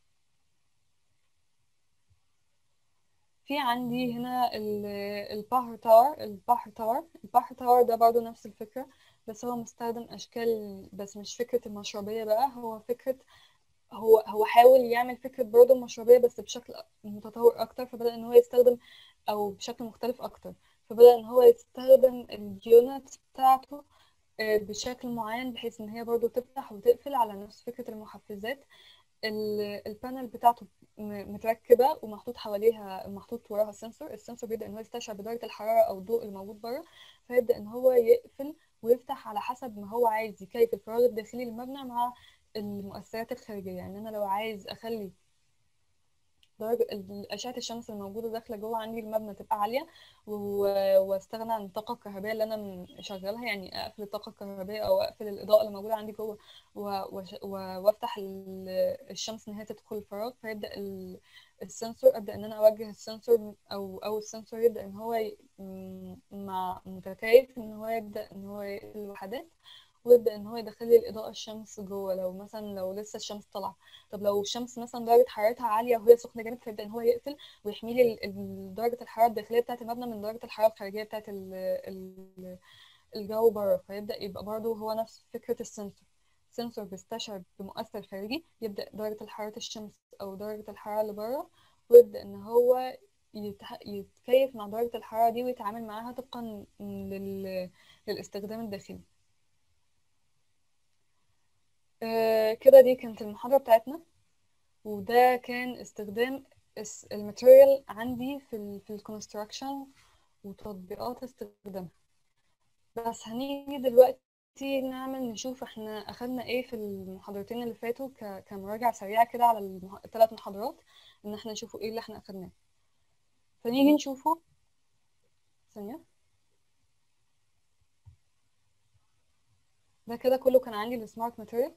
في عندي هنا ال- البحر تاور البحر تاور البحر تاور ده برضو نفس الفكرة بس هو مستخدم أشكال بس مش فكرة المشربية بقى هو فكرة هو هو حاول يعمل فكرة برضو المشربية بس بشكل متطور أكتر فبدأ إن هو يستخدم أو بشكل مختلف أكتر فبدأ إن هو يستخدم اليونت بتاعته آه، بشكل معين بحيث إن هي برضو تفتح وتقفل على نفس فكرة المحفزات ال- البانل بتاعته م- متركبة ومحطوط حواليها محطوط وراها السنسور السنسور بيبدأ ان هو يستشعر بدرجة الحرارة او الضوء اللي موجود بره فيبدأ ان هو يقفل ويفتح على حسب ما هو عايز يكيف الفراغ الداخلي للمبنى مع المؤثرات الخارجية يعني انا لو عايز اخلي درجة ال- أشعة الشمس الموجودة داخلة جوه عندي المبنى تبقى عالية و- واستغنى عن الطاقة الكهربائية اللي أنا مشغلها يعني أقفل الطاقة الكهربائية أو أقفل الإضاءة اللي موجودة عندي جوه و- وش- و- وأفتح ال- الشمس إن هي تدخل الفراغ فيبدأ ال- السنسور أبدأ إن أنا أوجه السنسور أو أو السنسور يبدأ إن هو ي- م- مع متكيف إن هو يبدأ إن هو يقفل الوحدات ويبدأ إن هو يدخل لي الإضاءة الشمس جوه لو مثلا لو لسه الشمس طالعة طب لو الشمس مثلا درجة حرارتها عالية وهي سخنة جامد فيبدأ إن هو يقفل ويحمي لي ال- ال- درجة الحرارة الداخلية بتاعة المبنى من درجة الحرارة الخارجية بتاعة ال- ال- الجو بره فيبدأ يبقى برضه هو نفس فكرة السنسور السنسور بيستشعر بمؤثر خارجي يبدأ درجة حرارة الشمس أو درجة الحرارة اللي بره ويبدأ إن هو يتح... يتكيف مع درجة الحرارة دي ويتعامل معاها طبقا لل... للاستخدام الداخلي آه كده دي كانت المحاضرة بتاعتنا وده كان استخدام الس- الماتيريال عندي في ال في الكونستراكشن وتطبيقات استخدامها بس هنيجي دلوقتي نعمل نشوف احنا اخدنا ايه في المحاضرتين اللي فاتوا ك- كمراجعة سريعة كده على المح... الثلاث محاضرات ان احنا نشوفوا ايه اللي احنا اخدناه فنيجي نشوفه ثانية ده كده كله كان عندي السمارت ماتيريال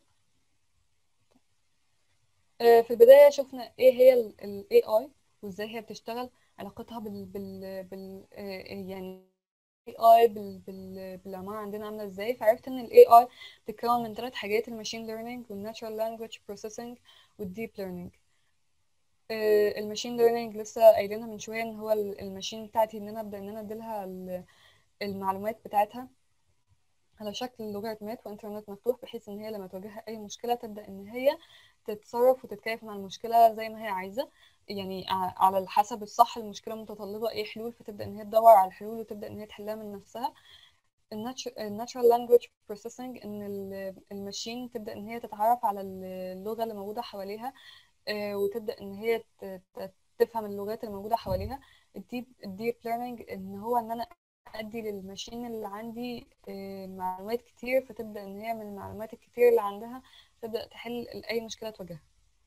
آه، في البداية شفنا ايه هي ال AI وازاي هي بتشتغل علاقتها بال بال بال آه، يعني AI بال بال بالعمارة عندنا عاملة ازاي فعرفت ان ال AI بتتكون من ثلاث حاجات الماشين ليرنينج والناتشرال لانجويج بروسيسنج والديب ليرنينج الماشين ليرنينج لسه قايلينها من شوية ان هو ال- الماشين بتاعتي ان انا ابدا ان انا اديلها ال- المعلومات بتاعتها على شكل لوغاريتمات وانترنت مفتوح بحيث ان هي لما تواجهها اي مشكله تبدا ان هي تتصرف وتتكيف مع المشكله زي ما هي عايزه يعني ع- على حسب الصح المشكله متطلبه ايه حلول فتبدا ان هي تدور على الحلول وتبدا ان هي تحلها من نفسها الناتشرال لانجويج بروسيسنج ان ال- الماشين تبدا ان هي تتعرف على اللغه اللي موجوده حواليها آه، وتبدا ان هي ت- ت- تفهم اللغات اللي موجوده حواليها الديب الديب ليرنينج ان هو ان انا ادي للماشين اللي عندي آه، معلومات كتير فتبدا ان هي من المعلومات الكتير اللي عندها تبدا تحل اي مشكله تواجهها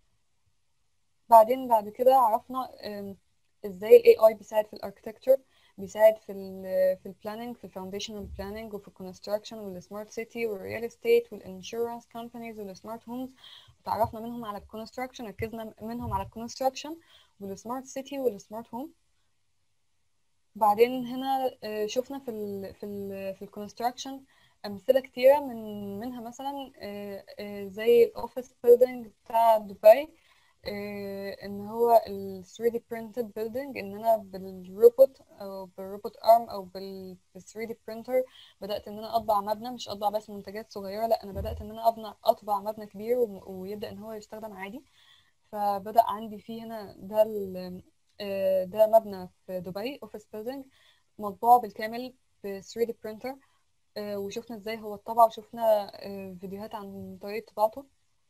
بعدين بعد كده عرفنا آم، ازاي الاي اي بيساعد في الاركتكتشر بيساعد في ال في البلاننج في الفاونديشنال بلاننج وفي الكونستراكشن والسمارت سيتي والريال استيت والانشورنس كومبانيز والسمارت هومز وتعرفنا منهم على الكونستراكشن ركزنا منهم على الكونستراكشن والسمارت سيتي والسمارت هوم بعدين هنا آه، شفنا في ال في ال في الكونستراكشن أمثلة كتيرة من منها مثلا آه، آه، زي الأوفيس بيلدينج بتاع دبي آه، إن هو ال 3D printed building إن أنا بالروبوت أو بالروبوت أرم أو بال بال 3D printer بدأت إن أنا أطبع مبنى مش أطبع بس منتجات صغيرة لأ أنا بدأت إن أنا أبنى أطبع مبنى كبير وم- ويبدأ إن هو يستخدم عادي فبدأ عندي فيه هنا ده ال- آه، ده مبنى في دبي اوفيس بيلدينج مطبوع بالكامل ب 3D printer آه، وشفنا ازاي هو اتطبع وشفنا آه، فيديوهات عن طريقة طباعته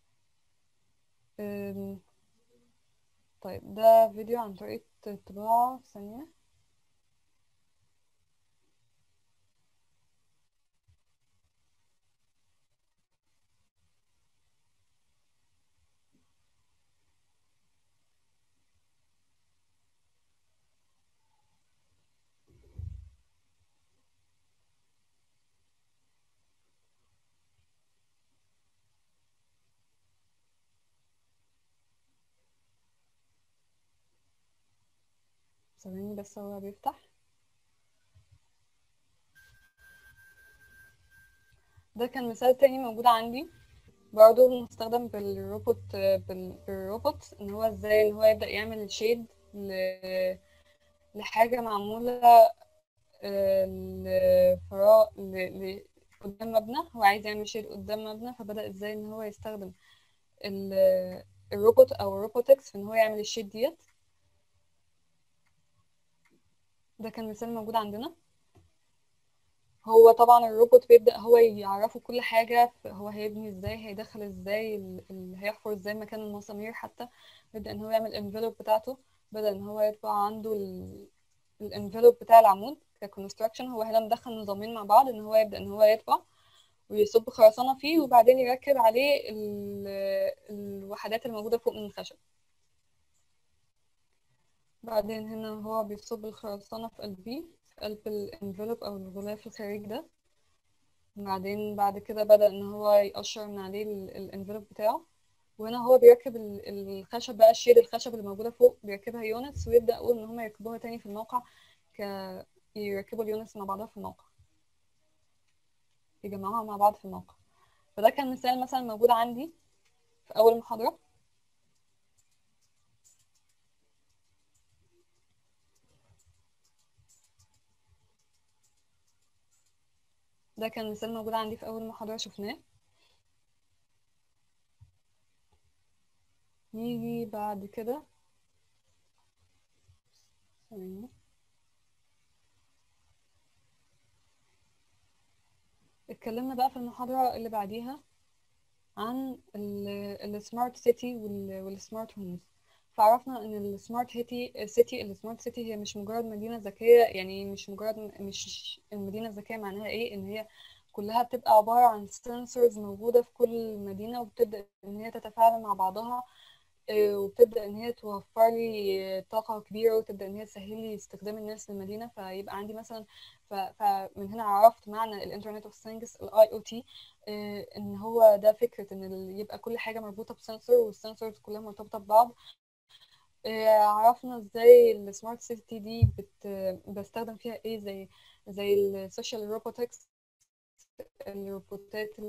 آم، طيب ده فيديو عن طريقة الطباعة ثانية ثواني بس هو بيفتح ده كان مثال تاني موجود عندي برضه مستخدم بالروبوت بال- بالروبوت ان هو ازاي ان هو يبدأ يعمل شيد ل... لحاجة معمولة آه، لفراغ ل... ل... قدام مبنى هو عايز يعمل شيد قدام مبنى فبدأ ازاي ان هو يستخدم ال... الروبوت او الروبوتكس في ان هو يعمل الشيد ديت ده كان مثال موجود عندنا هو طبعا الروبوت بيبدأ هو يعرفه كل حاجة ف- هو هيبني ازاي هيدخل ازاي ال... ال... هيحفر ازاي مكان المسامير حتى بدأ ان هو يعمل الانفلوب بتاعته بدأ ان هو يطبع عنده ال... الانفلوب بتاع العمود ككونستراكشن هو هنا مدخل نظامين مع بعض ان هو يبدأ ان هو يطبع ويصب خرسانة فيه وبعدين يركب عليه ال... الوحدات الموجودة فوق من الخشب بعدين هنا هو بيصب الخرسانة في قلبيه في قلب الانفلوب او الغلاف الخارجي ده بعدين بعد كده بدأ ان هو يقشر من عليه الانفلوب بتاعه وهنا هو بيركب ال- الخشب بقى الشيد الخشب اللي موجودة فوق بيركبها يونتس ويبدأ أول إن هما يركبوها تاني في الموقع ك يركبوا اليونتس مع بعضها في الموقع يجمعوها مع بعض في الموقع فده كان مثال مثلا موجود عندي في أول محاضرة ده كان مثال موجود عندي في أول محاضرة شفناه يجي بعد كده ثواني. اتكلمنا بقى في المحاضرة اللي بعديها عن السمارت سيتي والسمارت هومز فعرفنا ان السمارت سيتي سيتي السمارت سيتي هي مش مجرد مدينة ذكية يعني مش مجرد مش المدينة الذكية معناها ايه ان هي كلها بتبقى عبارة عن سنسورز موجودة في كل مدينة وبتبدأ ان هي تتفاعل مع بعضها آه، وبتبدأ ان هي توفر لي طاقة كبيرة وتبدأ ان هي تسهل لي استخدام الناس للمدينة فيبقى عندي مثلا ف- فمن هنا عرفت معنى الانترنت اوف ثينجز الاي او تي ان هو ده فكرة ان ال- يبقى كل حاجة مربوطة بسنسور والسنسورز كلها مرتبطة ببعض آه، عرفنا ازاي السمارت سيتي دي بت... بستخدم فيها ايه زي زي السوشيال روبوتكس الروبوتات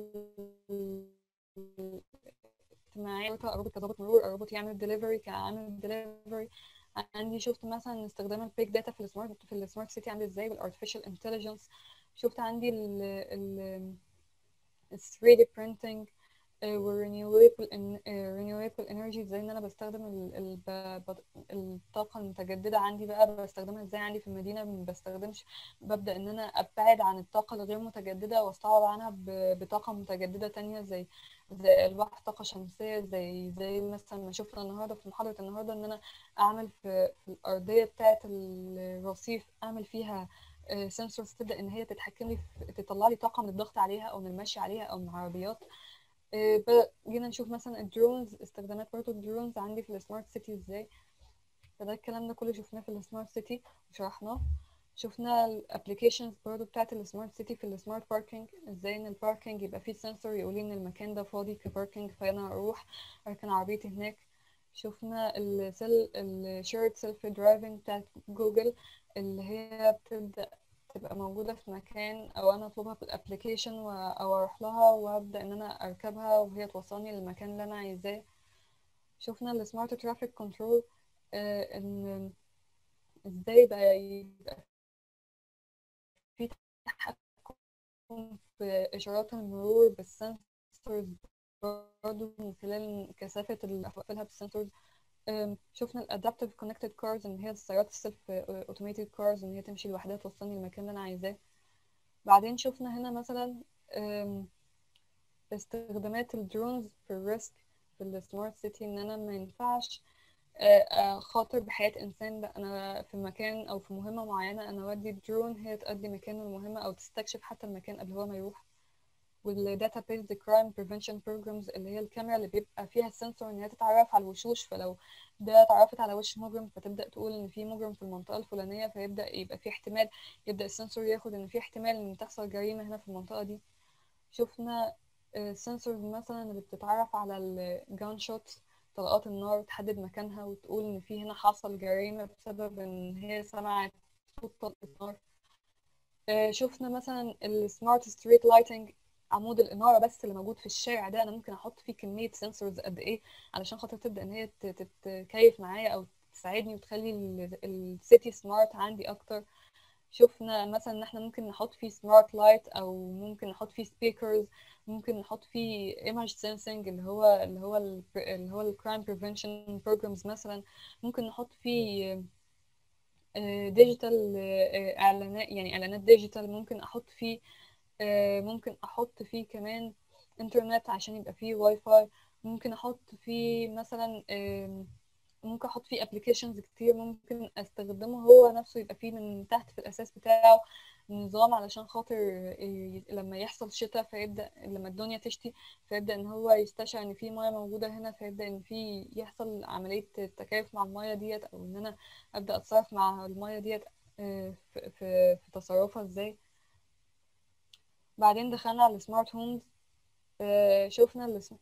الاجتماعية روبوت كظابط مرور أو روبوت يعمل دليفري كعامل دليفري عندي شفت مثلا استخدام البيج داتا في السمارت في السمارت سيتي عامل ازاي والارتفيشال انتليجنس شفت عندي ال ال ال 3D printing والرينيوبل renewable energy ازاي ان انا بستخدم ال- ال- ب- ب- الطاقة المتجددة عندي بقى بستخدمها ازاي عندي في المدينة ما بستخدمش ببدأ ان انا ابتعد عن الطاقة الغير متجددة واستعوض عنها ب- بطاقة متجددة تانية زي زي الواح طاقة شمسية زي زي مثلا ما شفنا النهاردة في محاضرة النهاردة ان انا اعمل في, في الأرضية بتاعة الرصيف اعمل فيها سنسورز تبدأ ان هي تتحكم لي في تطلع لي طاقة من الضغط عليها او من المشي عليها او من العربيات آه، ب- جينا نشوف مثلا الدرونز استخدامات برضه الدرونز عندي في السمارت سيتي ازاي فده الكلام ده كله شفناه في السمارت سيتي وشرحناه شفنا الابلكيشنز برضه بتاعت السمارت سيتي في السمارت باركينج ازاي ان الباركينج يبقى فيه سنسور يقول لي ان المكان ده فاضي كباركينج فانا اروح اركن عربيتي هناك شفنا السيل الشيرد سيلف درايفنج بتاعت جوجل اللي هي بتبدأ تبقى موجودة في مكان أو أنا أطلبها بالأبليكيشن و- أو أروح لها وأبدأ إن أنا أركبها وهي توصلني للمكان اللي أنا عايزاه شفنا السمارت ترافيك كنترول إن إزاي بقى يبقى في تحكم في إشارات المرور بالسنسورز برضه من خلال كثافة اللي أقفلها بالسنسورز أم، شفنا الادابتيف كونكتد كارز ان هي السيارات السيلف اوتوميتد كارز ان هي تمشي لوحدها توصلني للمكان اللي انا عايزاه بعدين شفنا هنا مثلا أم، استخدامات الدرونز في الريسك في السمارت سيتي ان انا ما ينفعش آه، اخاطر بحياة انسان لا انا في مكان او في مهمة معينة انا اودي درون هي تؤدي مكان المهمة او تستكشف حتى المكان قبل هو ما يروح والداتا بيز كرايم بريفنشن بروجرامز اللي هي الكاميرا اللي بيبقى فيها السنسور ان هي تتعرف على الوشوش فلو ده اتعرفت على وش مجرم فتبدا تقول ان في مجرم في المنطقه الفلانيه فيبدا يبقى في احتمال يبدا السنسور ياخد ان في احتمال ان تحصل جريمه هنا في المنطقه دي شفنا سنسورز مثلا اللي بتتعرف على الجان شوت طلقات النار وتحدد مكانها وتقول ان في هنا حصل جريمة بسبب ان هي سمعت صوت طلقة نار آه، شفنا مثلا السمارت ستريت لايتنج عمود الإنارة بس اللي موجود في الشارع ده أنا ممكن أحط فيه كمية سنسورز قد إيه علشان خاطر تبدأ إن هي تت- تتكيف معايا أو تساعدني وتخلي السيتي سمارت عندي أكتر شفنا مثلا ان احنا ممكن نحط فيه سمارت لايت او ممكن نحط فيه سبيكرز ممكن نحط فيه ايمج سينسنج اللي هو اللي هو ال اللي هو الكرايم بريفنشن بروجرامز مثلا ممكن نحط فيه ديجيتال اعلانات يعني اعلانات ديجيتال ممكن احط فيه آه، ممكن احط فيه كمان انترنت عشان يبقى فيه واي فاي ممكن احط فيه مثلا آم، ممكن احط فيه ابلكيشنز كتير ممكن استخدمه هو نفسه يبقى فيه من تحت في الاساس بتاعه نظام علشان خاطر ي- لما يحصل شتاء فيبدأ لما الدنيا تشتي فيبدأ ان هو يستشعر ان في مياه موجودة هنا فيبدأ ان في يحصل عملية تكيف مع المياه ديت او ان انا ابدأ اتصرف مع المياه ديت آه، في في في تصرفها ازاي بعدين دخلنا على السمارت هومز شفنا السم...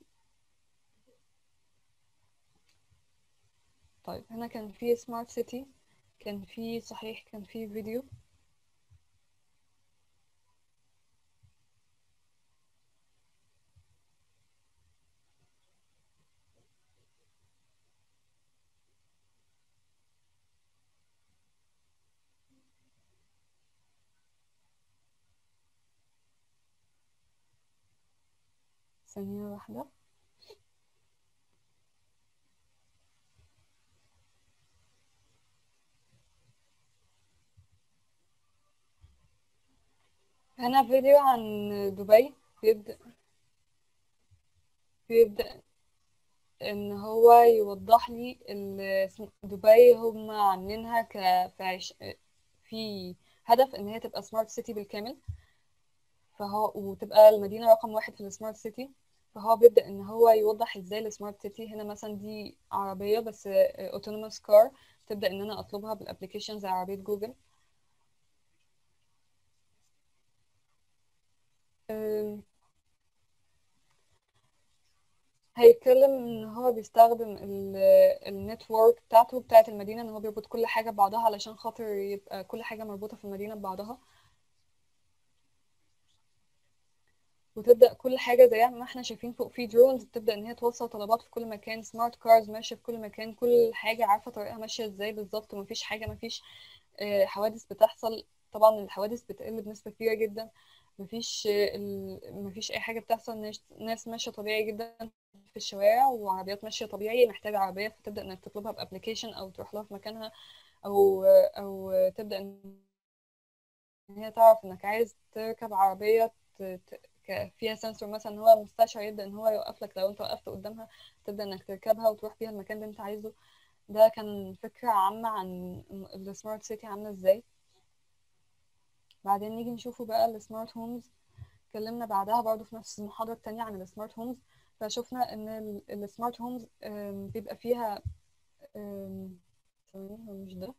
طيب هنا كان في سمارت سيتي كان في صحيح كان في فيديو ثانية واحدة هنا فيديو عن دبي بيبدأ بيبدأ ان هو يوضح لي ال- دبي هم عاملينها ك في عش... في هدف ان هي تبقى سمارت سيتي بالكامل فهو وتبقى المدينة رقم واحد في السمارت سيتي فهو بيبدأ ان هو يوضح ازاي السمارت سيتي هنا مثلا دي عربية بس اوتونوموس كار تبدأ ان انا اطلبها بالابلكيشن زي عربية جوجل أم، هيتكلم ان هو بيستخدم النتورك بتاعته بتاعت المدينة ان هو بيربط كل حاجة ببعضها علشان خاطر يبقى كل حاجة مربوطة في المدينة ببعضها وتبدأ كل حاجة زي ما احنا شايفين فوق في درونز بتبدأ ان هي توصل طلبات في كل مكان سمارت كارز ماشية في كل مكان كل حاجة عارفة طريقها ماشية ازاي بالظبط ومفيش حاجة مفيش آه، حوادث بتحصل طبعا الحوادث بتقل بنسبة كبيرة جدا مفيش آه، ال- مفيش أي حاجة بتحصل ناس ناس ماشية طبيعي جدا في الشوارع وعربيات ماشية طبيعي محتاجة عربية فتبدأ انك تطلبها بأبليكيشن أو تروح لها في مكانها أو أو تبدأ ان هي تعرف انك عايز تركب عربية ت- ت- ك- فيها سنسور مثلا ان هو مستشعر يبدأ ان هو يوقف لك لو انت وقفت قدامها تبدأ انك تركبها وتروح بيها المكان اللي انت عايزه ده كان فكرة عامة عن السمارت سيتي عاملة ازاي بعدين نيجي نشوفه بقى السمارت هومز اتكلمنا بعدها برضو في نفس المحاضرة التانية عن السمارت هومز فشوفنا ان السمارت هومز بيبقى فيها أم، ثواني هو مش ده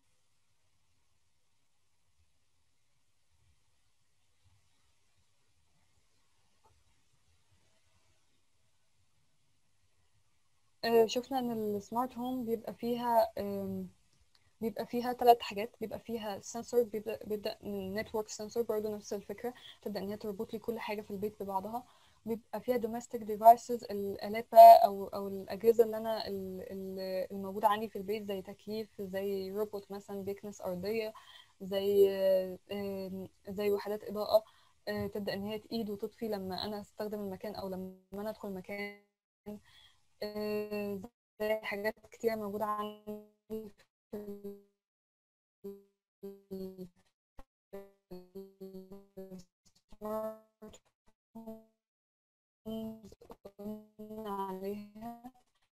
أه، شفنا ان السمارت هوم بيبقى فيها أم، بيبقى فيها ثلاث حاجات بيبقى فيها سنسور بيبدأ بيبدأ من نتورك سنسور برضه نفس الفكرة تبدأ إن هي تربط لي كل حاجة في البيت ببعضها بيبقى فيها domestic devices الآلات بقى أو أو الأجهزة اللي أنا ال- ال- الموجودة عندي في البيت زي تكييف زي روبوت مثلا بيكنس أرضية زي آم، زي وحدات إضاءة آه، تبدأ إن هي تقيد وتطفي لما أنا أستخدم المكان أو لما أنا أدخل المكان آه، زي حاجات كتيرة موجودة عندي في السمارت هومز قلنا عليها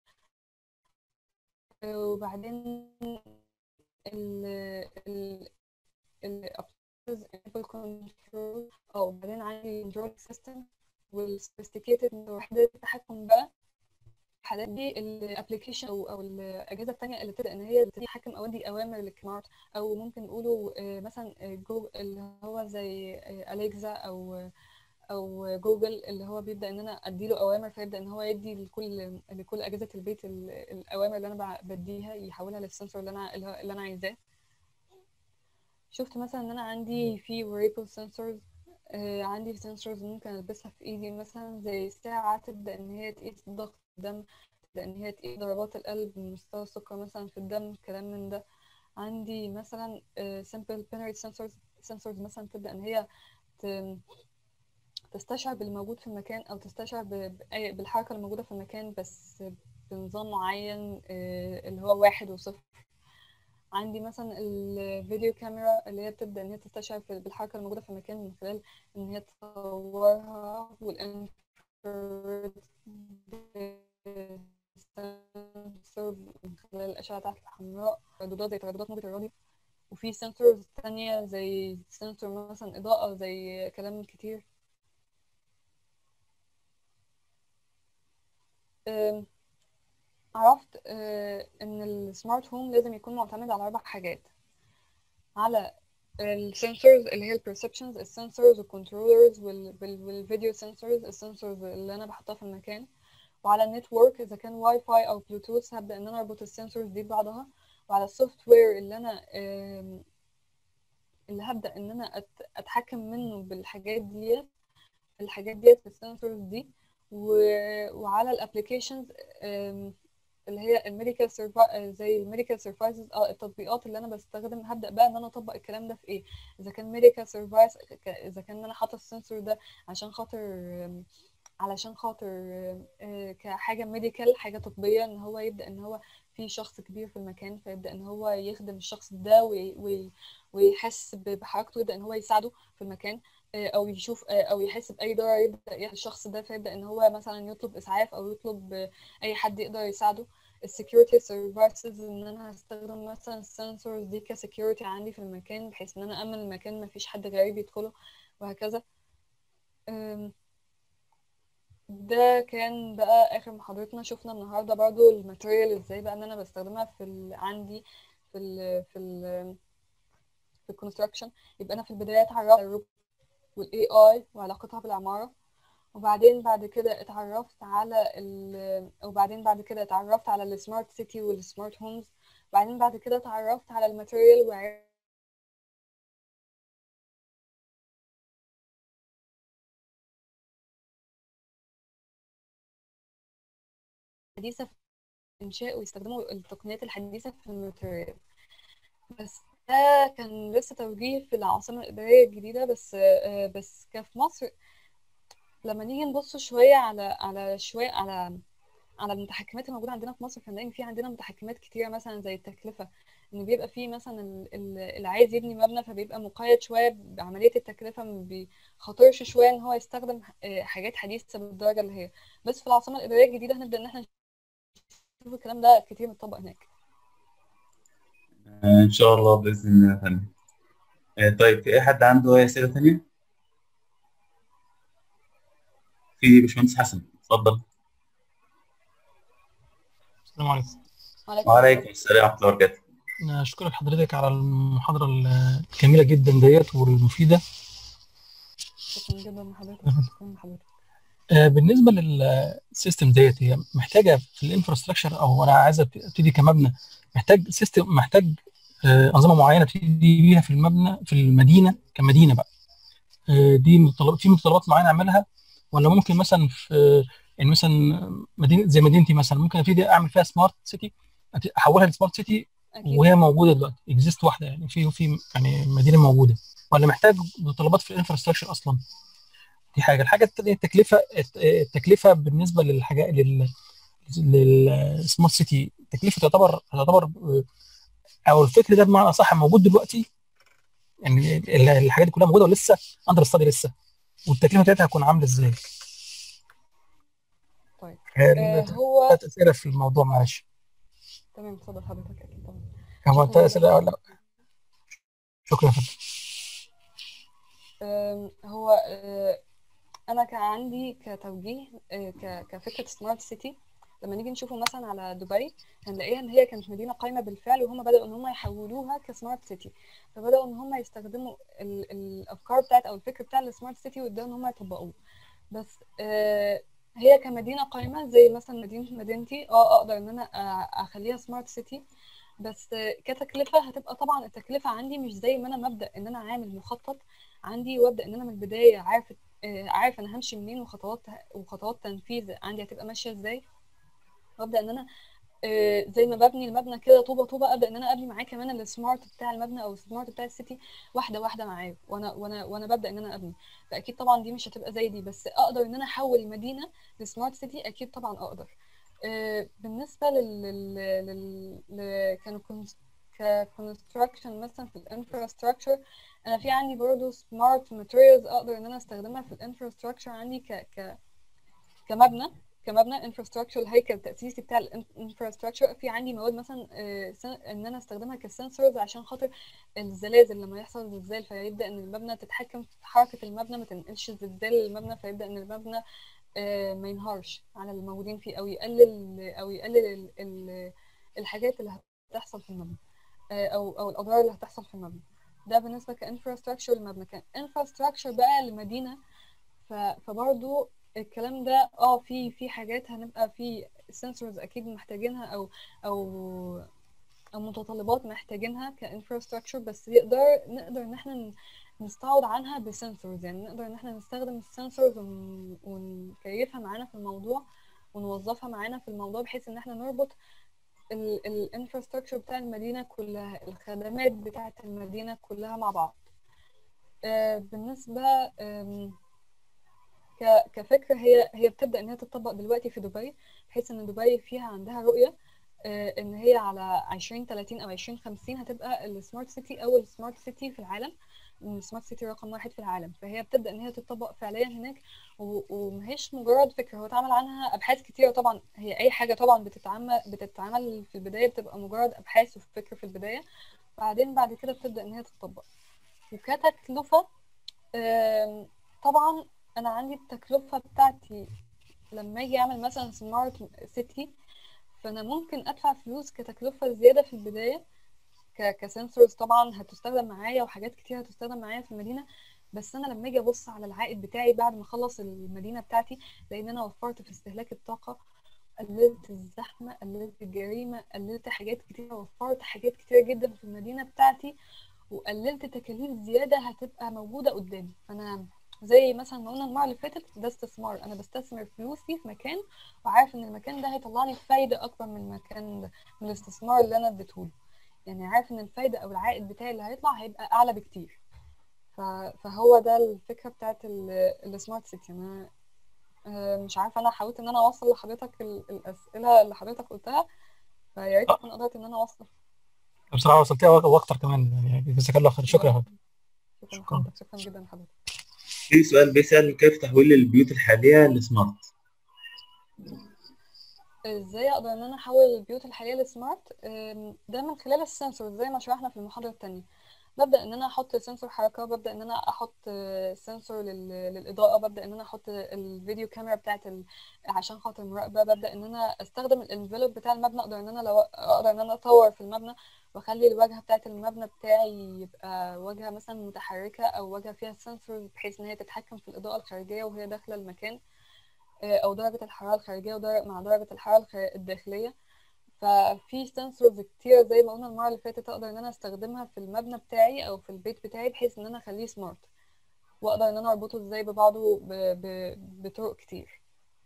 وبعدين ال ال ال enable control أو بعدين عندي control system وال sophisticated وحدة التحكم بقى الحالات دي الابلكيشن او او الاجهزه الثانيه اللي تبدا ان هي تتحكم او ادي اوامر للسمارت او ممكن نقوله آه، مثلا آه، جو اللي هو زي اليكزا او او جوجل اللي هو بيبدا ان انا اديله اوامر فيبدا ان هو يدي لكل لكل اجهزه البيت ال- الاوامر اللي انا ب- بديها يحولها للسنسور اللي انا اللي هو- اللي انا عايزاه شفت مثلا ان انا عندي في wearable sensors آه عندي sensors ممكن البسها في ايدي مثلا زي ساعة تبدأ ان هي تقيس ضغط الدم تبدأ ان هي تقيس ضربات القلب مستوى السكر مثلا في الدم كلام من ده عندي مثلا آه simple binary sensors sensors مثلا تبدأ ان هي ت- تستشعر باللي موجود في المكان او تستشعر ب- بأي- بالحركة اللي موجودة في المكان بس بنظام معين آه اللي هو واحد وصفر عندي مثلا الفيديو كاميرا اللي هي بتبدأ إن هي تستشعر في- بالحركة الموجودة في المكان من خلال إن هي تصورها والانفراد سنسور من خلال الأشعة تحت الحمراء ترددات زي ترددات موجة الراديو وفي سنسورز تانية زي سنسور مثلا إضاءة زي كلام كتير أم، عرفت أه، إن السمارت هوم لازم يكون معتمد على أربع حاجات على السنسورز اللي هي البرسبشنز السنسورز والكنترولرز والفيديو سنسورز السنسورز اللي انا بحطها في المكان وعلى النتورك اذا كان واي فاي او بلوتوث هبدا ان انا اربط السنسورز دي ببعضها وعلى السوفت وير اللي انا آم، اللي هبدا ان انا أت- اتحكم منه بالحاجات ديت الحاجات ديت في السنسورز دي و- وعلى الابلكيشنز اللي هي الميديكال زي الميديكال سيرفايسز اه التطبيقات اللي انا بستخدم هبدا بقى ان انا اطبق الكلام ده في ايه اذا كان ميديكال سيرفايس اذا كان ان انا حاطه السنسور ده عشان خاطر آم، علشان خاطر آم، آه، كحاجه ميديكال حاجه طبيه ان هو يبدا ان هو في شخص كبير في المكان فيبدا ان هو يخدم الشخص ده وي- وي- ويحس ب- بحركته يبدا ان هو يساعده في المكان آه، او يشوف آه، او يحس باي ضرر يبدا يحس الشخص ده فيبدا ان هو مثلا يطلب اسعاف او يطلب آه، اي حد يقدر يساعده السكيورتي سيرفيسز ان انا هستخدم مثلا السنسورز دي كسكيورتي عندي في المكان بحيث ان انا امن المكان ما فيش حد غريب يدخله وهكذا أم، ده كان بقى اخر محاضرتنا شفنا النهارده برضو الماتيريال ازاي بقى ان انا بستخدمها في ال... عندي في ال... في ال... في الكونستراكشن يبقى انا في البدايه اتعرفت على الروب والاي اي وعلاقتها بالعماره وبعدين بعد كده اتعرفت على ال... وبعدين بعد كده اتعرفت على السمارت سيتي والسمارت هومز بعدين بعد كده اتعرفت على الماتيريال وعرفت حديثة في إنشاء ويستخدموا التقنيات الحديثة في الماتيريال بس ده كان لسه توجيه في العاصمة الإدارية الجديدة بس آه، بس كفي مصر لما نيجي نبص شوية على على شوية على على المتحكمات الموجودة عندنا في مصر فنلاقي إن في عندنا متحكمات كتيرة مثلا زي التكلفة إن بيبقى في مثلا ال- ال- اللي عايز يبني مبنى فبيبقى مقيد شوية بعملية التكلفة ما بيخاطرش شوية إن هو يستخدم آه، حاجات حديثة بالدرجة اللي هي بس في العاصمة الإدارية الجديدة هنبدأ إن احنا نشوف الكلام ده كتير متطبق هناك آه، إن شاء الله بإذن الله يا فندم آه، طيب في أي حد عنده أي أسئلة تانية؟ في باشمهندس حسن اتفضل السلام عليكم وعليكم وعليكم السلام ورحمة الله وبركاته أنا أشكرك حضرتك على المحاضرة الجميلة جدا ديت والمفيدة شكرا جدا لحضرتك شكرا لحضرتك آه، بالنسبة للسيستم ديت هي محتاجة في الانفراستراكشر أو أنا عايز ابتدي كمبنى محتاج سيستم محتاج آه، أنظمة معينة ابتدي بيها في المبنى في المدينة كمدينة بقى آه، دي متطلب في متطلبات معينة أعملها ولا ممكن مثلا في يعني مثلا مدينة زي مدينتي مثلا ممكن ابتدي أعمل فيها سمارت سيتي احولها لسمارت سيتي أكيد وهي موجوده دلوقتي اكزيست واحده يعني في في يعني مدينه موجوده ولا محتاج متطلبات في الانفراستراكشر اصلا دي حاجه الحاجه الثانيه التكلفه التكلفه بالنسبه للحاجات لل للسمارت سيتي التكلفه تعتبر تعتبر او الفكر ده بمعنى اصح موجود دلوقتي يعني ال- الحاجات دي كلها موجوده ولسه اندر ستادي لسه والتكلفه بتاعتها هتكون عامله ازاي؟ طيب هي آه هو ثلاث اسئله في الموضوع معلش تمام اتفضل حضرتك أكيد طبعا هو شوف ثلاث هو اسئله ولا شكرا يا فندم آم، هو آه، انا كان عندي كتوجيه آه، ك- كفكره سمارت سيتي لما نيجي نشوفه مثلا على دبي هنلاقيها ان هي كانت مدينه قايمه بالفعل وهم بداوا ان هم يحولوها كسمارت سيتي فبداوا ان هم يستخدموا ال- الافكار بتاعت او الفكر بتاع السمارت سيتي ويبداوا ان هم يطبقوه بس آه هي كمدينه قايمه زي مثلا مدينه مدينتي اه اقدر ان انا آه، اخليها سمارت سيتي بس آه، كتكلفه هتبقى طبعا التكلفه عندي مش زي ما انا مبدا ان انا عامل مخطط عندي وابدا ان انا من البدايه عارف آه، عارف انا همشي منين وخطوات وخطوات تنفيذ عندي هتبقى ماشيه ازاي وابدا ان انا آه، زي ما ببني المبنى كده طوبه طوبه ابدا ان انا ابني معاه كمان السمارت بتاع المبنى او السمارت بتاع السيتي واحده واحده معاه وانا وانا وانا ببدا ان انا ابني فاكيد طبعا دي مش هتبقى زي دي بس اقدر ان انا احول المدينه لسمارت سيتي اكيد طبعا اقدر آه، بالنسبه لل لل لل ل- كانوا ككونستراكشن مثلا في الانفراستراكشر انا في عندي برضه سمارت ماتيريالز اقدر ان انا استخدمها في الانفراستراكشر عندي ك ك كمبنى كمبنى انفراستراكشر الهيكل التأسيسي بتاع الانفراستراكشر في عندي مواد مثلا آه، سن- ان انا استخدمها كسنسورز عشان خاطر الزلازل لما يحصل زلزال فيبدا ان المبنى تتحكم في حركه المبنى ما تنقلش الزلزال للمبنى فيبدا ان المبنى آه، ما ينهارش على الموجودين فيه او يقلل او يقلل ال- ال- الحاجات اللي هتحصل في المبنى آه، او او الاضرار اللي هتحصل في المبنى ده بالنسبه كانفراستراكشر المبنى كانفراستراكشر بقى لمدينه ف- فبرضو الكلام ده اه في في حاجات هنبقى في سنسورز اكيد محتاجينها او او او متطلبات محتاجينها كانفراستراكشر بس يقدر نقدر ان احنا ن- نستعوض عنها بسنسورز يعني نقدر ان احنا نستخدم السنسورز ونكيفها معانا في الموضوع ونوظفها معانا في الموضوع بحيث ان احنا نربط الانفراستراكشر بتاع المدينة كلها الخدمات بتاعة المدينة كلها مع بعض آه، بالنسبة آم، ك- كفكرة هي هي بتبدأ إن هي تطبق دلوقتي في دبي بحيث إن دبي فيها عندها رؤية آه، إن هي على 2030 أو 2050 هتبقى السمارت سيتي أول سمارت سيتي في العالم السمارت سيتي رقم واحد في العالم فهي بتبدأ إن هي تطبق فعليا هناك و- ومهيش مجرد فكرة هو اتعمل عنها أبحاث كتيرة طبعا هي أي حاجة طبعا بتتعمل بتتعمل في البداية بتبقى مجرد أبحاث وفكر في البداية بعدين بعد كده بتبدأ إن هي تطبق وكتكلفة آم، طبعا انا عندي التكلفه بتاعتي لما اجي اعمل مثلا سمارت سيتي فانا ممكن ادفع فلوس كتكلفه زياده في البدايه ك كسنسورز طبعا هتستخدم معايا وحاجات كتير هتستخدم معايا في المدينه بس انا لما اجي ابص على العائد بتاعي بعد ما اخلص المدينه بتاعتي لان انا وفرت في استهلاك الطاقه قللت الزحمه قللت الجريمه قللت حاجات كتير وفرت حاجات كتير جدا في المدينه بتاعتي وقللت تكاليف زياده هتبقى موجوده قدامي فانا زي مثلا ما قلنا المره اللي فاتت ده استثمار انا بستثمر فلوسي في مكان وعارف ان المكان ده هيطلع لي فايده اكبر من المكان ده من الاستثمار اللي انا اديته له يعني عارف ان الفايده او العائد بتاعي اللي هيطلع هيبقى اعلى بكتير ف... فهو ده الفكره بتاعت السمارت سيتي انا آه، مش عارفه انا حاولت ان انا اوصل لحضرتك ال- الاسئله اللي حضرتك قلتها فيا ريت اكون قدرت ان انا اوصل بصراحه وصلتها واكتر كمان يعني جزاك الله خير شكرا يا فندم شكرا شكراً. لحضرتك شكرا جدا لحضرتك في سؤال بيسأل كيف تحويل البيوت الحالية لسمارت ازاي اقدر ان انا احول البيوت الحاليه لسمارت أم، ده من خلال السنسور زي ما شرحنا في المحاضره التانية ببدا ان انا احط سنسور حركه ببدا ان انا احط آه، سنسور لل- للاضاءه ببدا ان انا احط الفيديو كاميرا بتاعت ال... عشان خاطر المراقبه ببدا ان انا استخدم الانفلوب بتاع المبنى اقدر ان انا لو اقدر ان انا اطور في المبنى واخلي الواجهه بتاعت المبنى بتاعي يبقى واجهه مثلا متحركه او واجهه فيها سنسور بحيث ان هي تتحكم في الاضاءه الخارجيه وهي داخله المكان آه، او درجه الحراره الخارجيه ودرجة مع درجه الحراره الخ- الداخليه ففي سنسورز كتير زي ما قلنا المره اللي فاتت اقدر ان انا استخدمها في المبنى بتاعي او في البيت بتاعي بحيث ان انا اخليه سمارت واقدر ان انا اربطه ازاي ببعضه ب... ب... بطرق كتير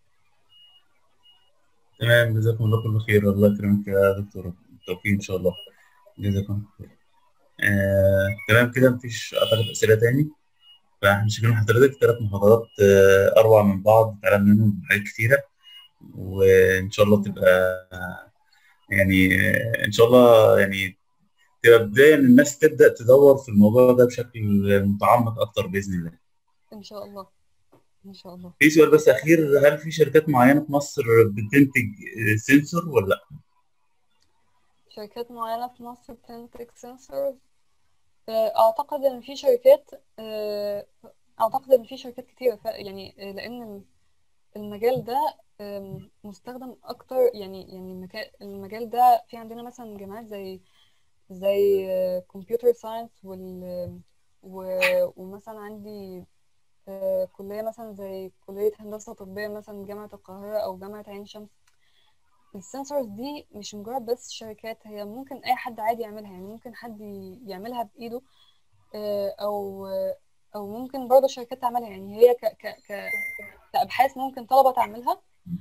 تمام جزاكم الله كل خير الله يكرمك يا دكتور بالتوفيق إن شاء الله جزاكم الله خير آه، تمام كده مفيش أعتقد أسئلة تاني فاحنا شاكرين حضرتك ثلاث محاضرات آه، أروع من بعض اتعلم منهم حاجات كتيرة وإن شاء الله تبقى يعني آه، إن شاء الله يعني تبقى بداية إن الناس تبدأ تدور في الموضوع ده بشكل متعمق أكتر بإذن الله. ان شاء الله ان شاء الله في سؤال بس أخير هل في شركات معينة في مصر بتنتج آه، سنسور ولا لأ؟ شركات معينه في مصر بتنتج سنسورز اعتقد ان في شركات آه، اعتقد ان في شركات كتيره ف- يعني آه، لان ال- المجال ده أم، مستخدم اكتر يعني يعني المكا- المجال ده في عندنا مثلا جامعات زي زي كمبيوتر ساينس وال و- ومثلا عندي آه، كلية مثلا زي كلية هندسة طبية مثلا جامعة القاهرة أو جامعة عين شمس السنسورز دي مش مجرد بس شركات هي ممكن أي حد عادي يعملها يعني ممكن حد ي- يعملها بإيده آه، أو أو ممكن برضه شركات تعملها يعني هي ك ك ك كأبحاث ممكن طلبة تعملها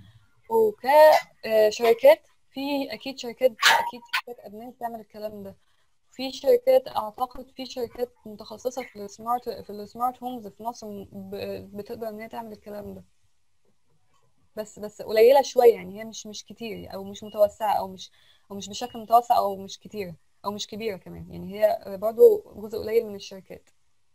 وكشركات في أكيد شركات أكيد شركات أدمين بتعمل الكلام ده في شركات أعتقد في شركات متخصصة في السمارت في السمارت هومز في مصر ب- بتقدر إن هي تعمل الكلام ده بس بس قليلة شوية يعني هي مش مش كتير أو مش متوسعة أو مش أو مش بشكل متوسع أو مش كتيرة أو مش كبيرة كمان يعني هي برضو جزء قليل من الشركات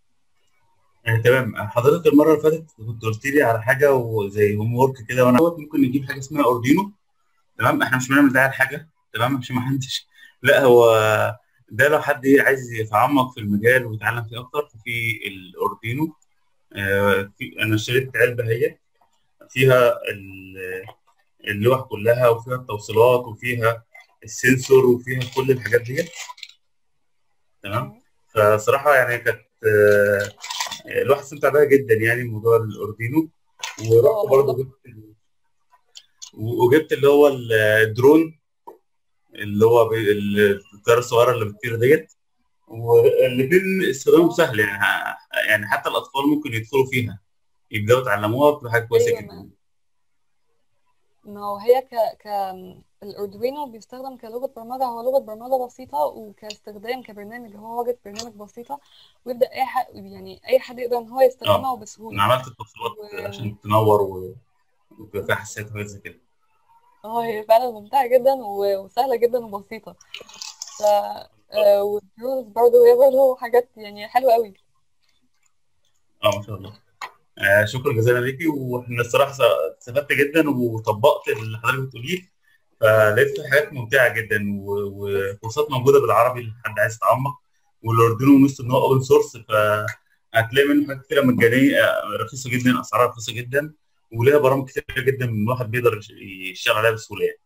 يعني تمام حضرتك المره اللي فاتت كنت قلت لي على حاجه وزي هوم ورك كده وانا ممكن نجيب حاجه اسمها اوردينو تمام احنا مش بنعمل دعايه لحاجه تمام عشان ما حدش لا هو ده لو حد عايز يتعمق في المجال ويتعلم فيه اكتر ففي الاوردينو آه، في انا اشتريت علبه هي فيها ال- اللوح كلها وفيها التوصيلات وفيها السنسور وفيها كل الحاجات دي تمام فصراحه يعني كانت آه، الواحد استمتع بيها جدا يعني موضوع الاوردينو ورحت برضه جبت ال- وجبت اللي هو الدرون اللي هو بي- ال- الطياره الصغيره اللي بتطير ديت والاثنين استخدامهم سهل يعني ه- يعني حتى الاطفال ممكن يدخلوا فيها يبداوا يتعلموها بتبقى حاجه كويسه أيوة، جدا ما هو هي ك ك الأردوينو بيستخدم كلغة برمجة هو لغة برمجة بسيطة وكاستخدام كبرنامج هو وجد برنامج بسيطة ويبدأ أي حد يعني أي حد يقدر إن هو يستخدمها اه وبسهولة انا عملت التوصيلات و- عشان تنور و- ويبقى فيها حساسيات وحاجات زي كده اه هي فعلا ممتعة جدا و- وسهلة جدا وبسيطة ف آه، والدرونز برضه هي برضه حاجات يعني حلوة قوي اه ما شاء الله آه شكرا جزيلا ليكي واحنا الصراحه استفدت جدا وطبقت اللي حضرتك بتقوليه فلقيت في حاجات ممتعه جدا و- وكورسات موجوده بالعربي لحد عايز يتعمق والاردنو ميزته ان هو اوبن سورس فهتلاقي منه حاجات كتيره مجانيه آه، رخيصه جدا اسعارها رخيصه جدا وليها برامج كتيره جدا الواحد بيقدر يش- يشتغل عليها بسهوله يعني.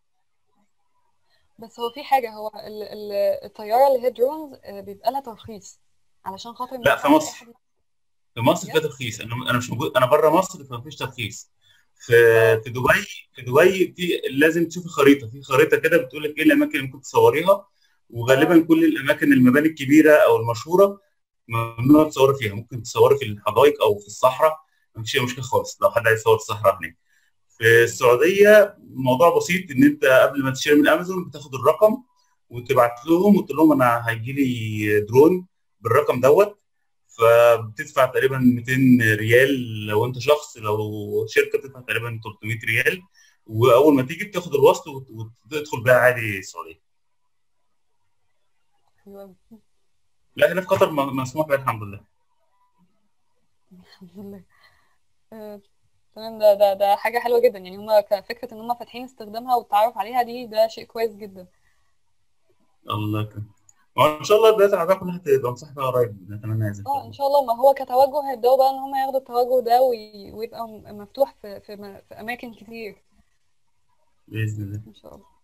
بس هو في حاجة هو ال- ال- الطيارة اللي هي درونز آه، بيبقى لها ترخيص علشان خاطر ما لا في ينفعش أي مصر حد في مصر فيها بجد؟ ترخيص انا انا مش موجود انا بره مصر فمفيش ترخيص في اه في دبي في دبي في لازم تشوفي خريطه في خريطه كده بتقول لك ايه الاماكن اللي ممكن تصوريها وغالبا اه كل الاماكن المباني الكبيره او المشهوره ممنوع تصوري فيها ممكن تصوري في الحدائق او في الصحراء مفيش اي مشكله خالص لو حد عايز يصور في الصحراء هناك في السعوديه موضوع بسيط ان انت قبل ما تشتري من امازون بتاخد الرقم وتبعت لهم وتقول لهم انا هيجي لي درون بالرقم دوت فبتدفع تقريبا 200 ريال لو انت شخص لو شركه بتدفع تقريبا 300 ريال واول ما تيجي بتاخد الوصل وت- وتدخل بيها عادي السعوديه حلو أوي. لا هنا في قطر م- مسموح بها الحمد لله الحمد لله آه، تمام ده ده ده حاجة حلوة جدا يعني هما كفكرة ان هما فاتحين استخدامها والتعرف عليها دي ده شيء كويس جدا الله يكرمك وان شاء الله البلاد العربيه كلها هتبقى مصاحبه قريب نتمنى هذا ان شاء اه ان الله شاء الله ما هو كتوجه هيبدأوا بقى ان هما ياخدوا التوجه ده وي- ويبقى م- مفتوح في في م- في اماكن كتير باذن الله ان شاء الله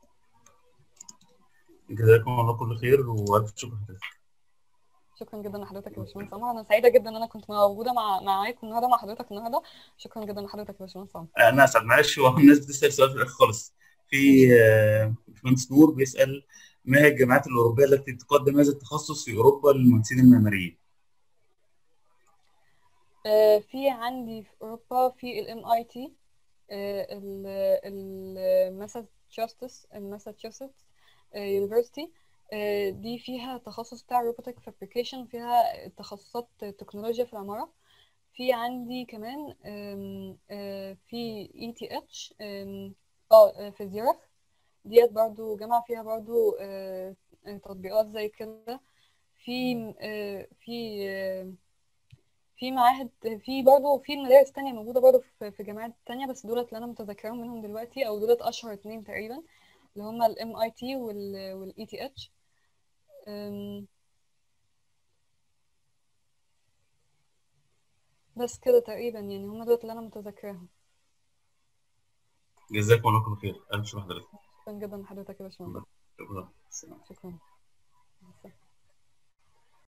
جزاكم الله كل خير والف شكر لحضرتك شكرا جدا لحضرتك يا باشمهندس عمر انا سعيدة جدا ان انا كنت موجودة مع معاكم النهارده مع حضرتك النهارده شكرا جدا لحضرتك يا باشمهندس عمر انا اسعد معلش هو الناس بتسال سؤال في الاخر خالص في آه، باشمهندس نور بيسال ما هي الجامعات الاوروبيه التي تقدم هذا التخصص في اوروبا للمهندسين المعماريين؟ آه، في عندي في اوروبا في الام اي تي الماساتشوستس الماساتشوستس يونيفرسيتي دي فيها تخصص بتاع روبوتك فابريكيشن فيها تخصصات تكنولوجيا في العمارة في عندي كمان آم، آه، في اي تي اتش اه في زيرخ ديت برضو جامعة فيها برضو آه، آه، تطبيقات زي كده في آه، في آه، في معاهد في برضه في مدارس تانية موجودة برضه في في جامعات تانية بس دولت اللي أنا متذكرهم منهم دلوقتي أو دولت أشهر اتنين تقريبا اللي هما ال MIT وال وال ETH أم، بس كده تقريبا يعني هما دولت اللي أنا متذكراهم جزاكم الله كل خير الف شكر حضرتك شكرا جدا لحضرتك يا باشمهندس شكرا السلام. شكرا